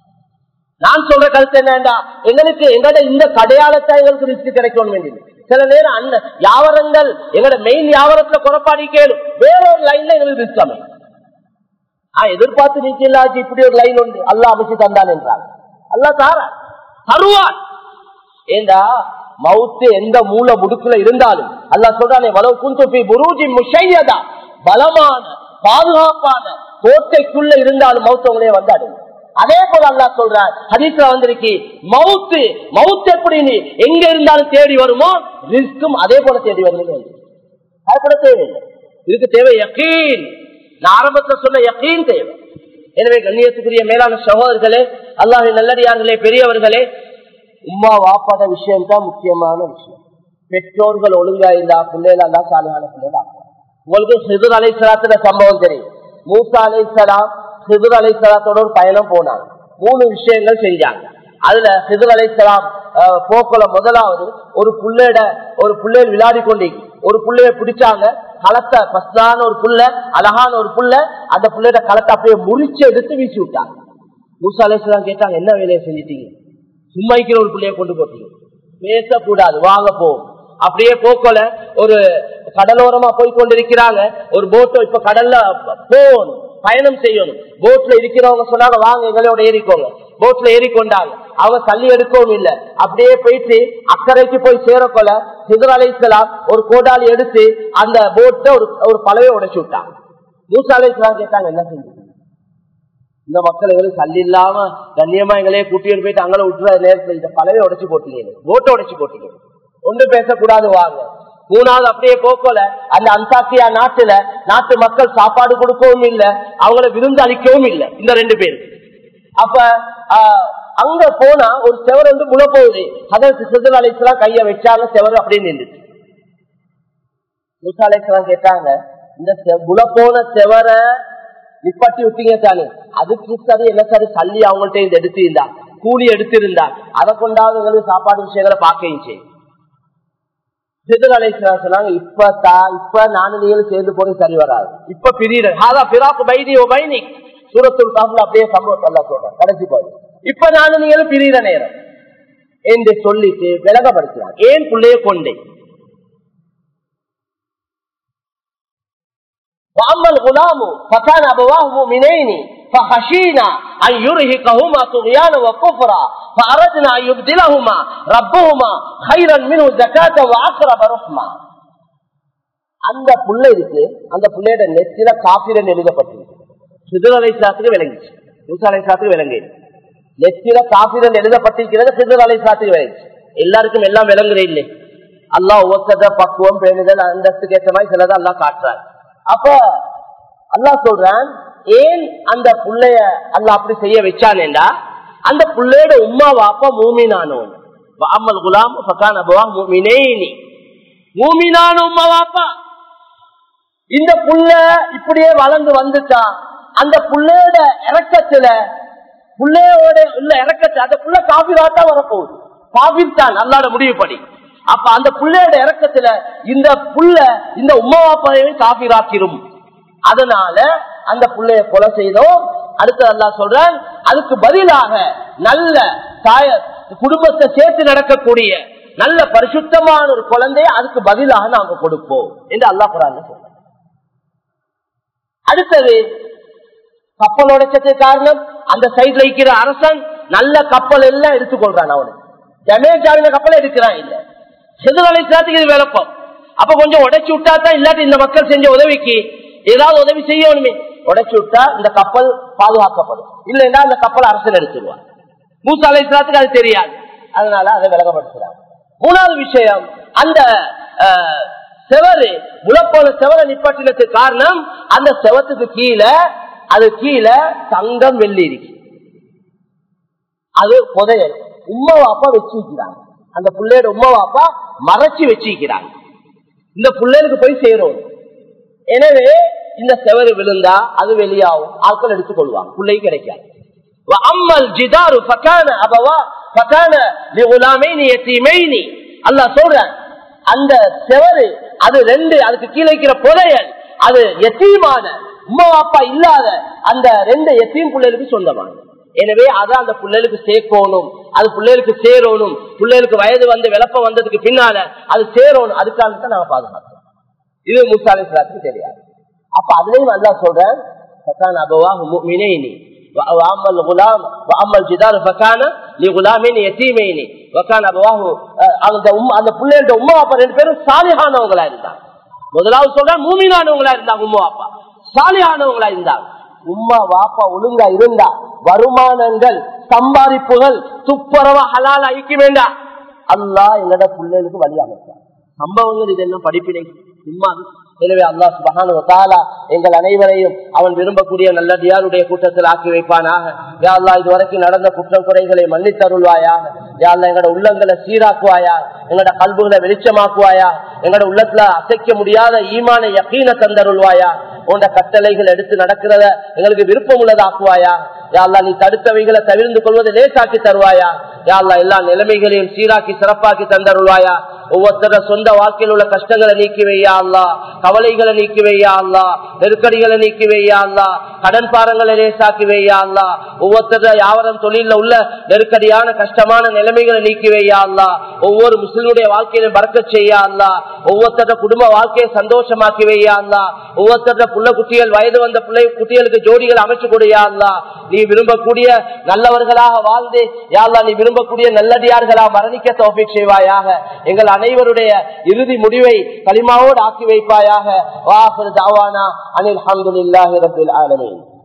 நான் சொல்ற கருத்து என்னண்டா எங்களுக்கு எங்களோட இந்த கடையாளத்தை எங்களுக்கு ரிஸ்க் கிடைக்கணும் வேண்டியது சில நேரம் அந்த வியாபாரங்கள் எங்களோட மெயின் வியாபாரத்துல குறைப்பாடி கேளும் வேற ஒரு லைன்ல எங்களுக்கு ரிஸ்க் அமையும் எதிர்பார்த்து நீச்சலாச்சு இப்படி ஒரு லைன் உண்டு அல்லா அமைச்சு தந்தான் என்றார் அல்லா தார தருவான் ஏண்டா மவுத்து எந்த மூல முடுக்குல இருந்தாலும் அல்லா சொல்றானே வளவு குந்துப்பி குருஜி முஷையதா பலமான பாதுகாப்பான கோட்டைக்குள்ள இருந்தாலும் மவுத்தவங்களே வந்தாடு அதே போல அல்லா சொல்றார் ஹதீஸ்ல வந்திருக்கு மவுத்து மவுத்து எப்படி நீ எங்க இருந்தாலும் தேடி வருமோ ரிஸ்க்கும் அதே போல தேடி வருது அது கூட தேவையில்லை இதுக்கு தேவை யக்கீன் நான் ஆரம்பத்தில் சொன்ன யக்கீன் தேவை எனவே கண்ணியத்துக்குரிய மேலான சகோதரர்களே அல்லாஹ் நல்லடியார்களே பெரியவர்களே உமா வாப்பாத விஷயம் தான் முக்கியமான விஷயம் பெற்றோர்கள் ஒழுங்கா இருந்தா பிள்ளைகள் அல்லா சாலையான பிள்ளைகள் உங்களுக்கு சிதுர் அலைசலாத்துல சம்பவம் தெரியும் மூசா அலைசலாம் சிதுர் அலைசலாத்தோட ஒரு பயணம் போனாங்க மூணு விஷயங்கள் செஞ்சாங்க அதுல சிதுர் அலைசலாம் போக்குல முதலாவது ஒரு புள்ளையிட ஒரு புள்ளையில் விளையாடி கொண்டு ஒரு புள்ளைய பிடிச்சாங்க களத்தை பஸ்டான ஒரு புள்ள அழகான ஒரு புள்ள அந்த புள்ளையோட களத்தை அப்படியே முறிச்சு எடுத்து வீசி விட்டாங்க மூசா அலைசலாம் கேட்டாங்க என்ன வேலையை செஞ்சிட்டீங்க சும்மைக்கிற ஒரு பிள்ளைய கொண்டு போட்டீங்க பேசக்கூடாது வாங்க போவோம் அப்படியே போக்கல ஒரு கடலோரமா போய் கொண்டிருக்கிறாங்க ஒரு போட்டோ இப்ப கடல்ல போகணும் பயணம் செய்யணும் போட்ல இருக்கிறவங்க சொன்னாங்க வாங்க எங்களோட ஏறிக்கோங்க போட்ல ஏறிக்கொண்டாங்க அவங்க தள்ளி எடுக்கவும் இல்ல அப்படியே போயிட்டு அக்கறைக்கு போய் சேரக்கொள்ள சிதர் அலைசலாம் ஒரு கோடாலி எடுத்து அந்த போட்டை ஒரு ஒரு பழவை உடைச்சு விட்டாங்க மூசா அலைசலாம் கேட்டாங்க என்ன செஞ்சு இந்த மக்கள் எங்களுக்கு தள்ளி இல்லாம கண்ணியமா எங்களே கூட்டிட்டு போயிட்டு அங்கே விட்டுற நேரத்தில் இந்த பழவை உடைச்சு போட்டீங்க போட்டை உடைச்சு போட்டீங்க ஒன்றும் பேசக்கூடாது வாங்க மூணாவது அப்படியே போக்கல அந்த அந்தாக்கியா நாட்டுல நாட்டு மக்கள் சாப்பாடு கொடுக்கவும் இல்லை அவங்கள விருந்து அளிக்கவும் இல்லை இந்த ரெண்டு பேரும் அப்ப அங்க போனா ஒரு செவர் வந்து முளை போகுது அதற்கு சிதர் அலைசலாம் கைய வச்சாங்க செவர் அப்படியே நின்றுச்சு மூசா அலைசலாம் கேட்டாங்க இந்த முளை போன செவர நிப்பாட்டி விட்டீங்க தானே அதுக்கு சரி என்ன சரி தள்ளி அவங்கள்ட்ட இந்த எடுத்திருந்தா கூலி எடுத்திருந்தா அதை கொண்டாவது எங்களுக்கு சாப்பாடு விஷயங்களை பார்க்க சிதர் அலைசலாம் சொன்னாங்க இப்பதான் இப்ப நானும் நீங்களும் சேர்ந்து போறது சரி வராது இப்ப பிரியற ஹாதா பிராக்கு பைனி ஓ பைனி சூரத்துல் காப்புல அப்படியே சம்பவம் அல்ல சொல்றேன் கடைசி போய் இப்ப நானும் நீங்களும் பிரிகிற நேரம் என்று சொல்லிட்டு விலகப்படுத்தினார் ஏன் பிள்ளைய கொண்டேன் واما الغلام فكان ابواه مؤمنين فخشينا ان يرهقهما طغيانا وكفرا فاردنا ان يبدلهما ربهما خيرا منه زكاه واقرب رحما அந்த புள்ள இருக்கு அந்த புள்ளையோட நெத்தில காப்பிரன் எழுதப்பட்டிருக்கு சிதர் அலைசாத்துக்கு விளங்கிச்சு மூசா அலைசாத்துக்கு விளங்கு நெத்தில காப்பிரன் எழுதப்பட்டிருக்கிறது சிதர் அலைசாத்துக்கு விளங்கிச்சு எல்லாருக்கும் எல்லாம் விளங்குற இல்லை அல்லா ஒவ்வொருத்தத பக்குவம் பேணுதல் அந்தஸ்துக்கு ஏற்ற மாதிரி சிலதை அல்லா காட்டுறாரு அப்ப அல்லா சொல்றான் ஏன் அந்த புள்ளைய அல்ல அப்படி செய்ய வச்சானேண்டா அந்த புள்ளையோட உமா வாப்பா மூமினானோன் அம்மல் குலாம் பக்கான் அபவா மூமினேனி மூமினான உமா வாப்பா இந்த புள்ள இப்படியே வளர்ந்து வந்துட்டா அந்த புள்ளையோட இறக்கத்துல புள்ளையோட உள்ள இறக்கத்துல அந்த புள்ள காபிராட்டா வரப்போகுது காபிர்தான் அல்லாட முடிவுப்படி அப்ப அந்த புள்ளையோட இறக்கத்துல இந்த புள்ள இந்த உமாவாப்பாவை காபிராக்கிரும் அதனால அந்த புள்ளைய கொலை செய்தோம் அடுத்து அல்லா சொல்றான் அதுக்கு பதிலாக நல்ல தாய குடும்பத்தை சேர்த்து நடக்கக்கூடிய நல்ல பரிசுத்தமான ஒரு குழந்தைய அதுக்கு பதிலாக நாங்க கொடுப்போம் என்று அல்லா குரான் சொல்ற அடுத்தது கப்பல் உடைச்சதுக்கு காரணம் அந்த சைட்ல இருக்கிற அரசன் நல்ல கப்பல் எல்லாம் எடுத்துக்கொள்றான் அவனுக்கு டேமேஜ் ஆகின கப்பல் எடுக்கிறான் இல்ல செதுவலைசாத்துக்கு இது விளப்பம் அப்ப கொஞ்சம் உடைச்சு விட்டா தான் இல்லாட்டி இந்த மக்கள் செஞ்ச உதவிக்கு ஏதாவது உதவி செய்யணுமே உடைச்சு விட்டா இந்த கப்பல் பாதுகாக்கப்படும் இல்லைன்னா அந்த கப்பல் அரசன் எடுத்துருவான் மூசா அலைசாத்துக்கு அது தெரியாது அதனால அதை விலகப்படுத்துறாங்க மூணாவது விஷயம் அந்த செவரு முளப்போன செவரை நிப்பாட்டினதுக்கு காரணம் அந்த செவத்துக்கு கீழே அது கீழே தங்கம் வெள்ளி இருக்கு அது புதையல் உம்மா வாப்பா வச்சிருக்கிறாங்க அந்த பிள்ளையோட உம்மா வாப்பா மறைச்சு வச்சிருக்கிறாங்க இந்த பிள்ளைகளுக்கு போய் சேரும் எனவே இந்த செவரு விழுந்தா அது வெளியாகும் ஆட்கள் எடுத்துக் கொள்வாங்க பிள்ளை கிடைக்காது அம்மல் ஜிதாரு பக்கான அபவா பக்கான அல்லா சொல்ற அந்த செவரு அது ரெண்டு அதுக்கு கீழே இருக்கிற புதையல் அது எத்தீமான உமா அப்பா இல்லாத அந்த ரெண்டு எத்தீம் பிள்ளைகளுக்கு சொந்தமானது எனவே அதான் அந்த பிள்ளைகளுக்கு சேர்க்கணும் அது பிள்ளைகளுக்கு சேரணும் பிள்ளைகளுக்கு வயது வந்து விளப்பம் வந்ததுக்கு பின்னால அது சேரணும் அதுக்காக தான் நாங்க பாதுகாக்கிறோம் இது முசாலிஸ்லாத்துக்கு தெரியாது அப்ப அதுலயும் நல்லா சொல்றேன் அபவா மினேனி واما الغلام واما الجدار فكان لغلامين يتيمين وكان ابواه அந்த அந்த பிள்ளைகளோட உம்மா அப்பா ரெண்டு பேரும் சாலிஹானவங்களா இருந்தாங்க முதலாவது சொல்ற மூமினானவங்களா இருந்தாங்க உம்மா அப்பா சாலிஹானவங்களா இருந்தாங்க உம்மா வாப்பா ஒழுங்கா இருந்தா வருமானங்கள் சம்பாதிப்புகள் துப்புரவா ஹலால் ஐக்க வேண்டாம் அல்லா எங்களோட பிள்ளைகளுக்கு வழி அமைச்சார் சம்பவங்கள் இதெல்லாம் படிப்பினை சும்மா எனவே அல்லா சுபகான எங்கள் அனைவரையும் அவன் விரும்பக்கூடிய நல்லடியாருடைய கூட்டத்தில் ஆக்கி வைப்பானாக யாழ்லா இதுவரைக்கும் நடந்த குற்றம் குறைகளை மன்னித்தருள்வாயாக யாழ்லா எங்களோட உள்ளங்களை சீராக்குவாயா எங்களோட கல்புகளை வெளிச்சமாக்குவாயா எங்களோட உள்ளத்துல அசைக்க முடியாத ஈமான யக்கீன தந்தருள்வாயா உண்ட கட்டளைகள் எடுத்து நடக்கிறத எங்களுக்கு விருப்பம் உள்ளதாக்குவாயா யாழ்லா நீ தடுத்தவைகளை தவிர்ந்து கொள்வதை லேசாக்கி தருவாயா யாழ்லா எல்லா நிலைமைகளையும் சீராக்கி சிறப்பாக்கி தந்தருள்வாயா ஒவ்வொருத்தர சொந்த வாழ்க்கையில் உள்ள கஷ்டங்களை நீக்கி வையா அல்லா கவலைகளை நீக்கி வையா அல்லா நெருக்கடிகளை நீக்கி வையா அல்லா கடன் பாரங்களை லேசாக்கி வையா அல்லா ஒவ்வொருத்தர யாவரம் தொழில உள்ள நெருக்கடியான கஷ்டமான நிலைமைகளை நீக்கி வையா அல்லா ஒவ்வொரு முஸ்லிமுடைய வாழ்க்கையிலும் பறக்க செய்யா அல்லா ஒவ்வொருத்தர குடும்ப வாழ்க்கையை சந்தோஷமாக்கி வையா அல்லா ஒவ்வொருத்தர புள்ள குட்டிகள் வயது வந்த பிள்ளை குட்டிகளுக்கு ஜோடிகள் அமைச்சு கொடுயா அல்லா நீ விரும்பக்கூடிய நல்லவர்களாக வாழ்ந்து யாழ்லா நீ விரும்பக்கூடிய நல்லடியார்களா மரணிக்க தோப்பிக் செய்வாயாக எங்கள் அனைவருடைய இறுதி முடிவை களிமாவோடு ஆக்கி வைப்பாயாக வாசல் தாவானா அனில் அஹமதுல்லாஹி ரபில் ஆலமீன்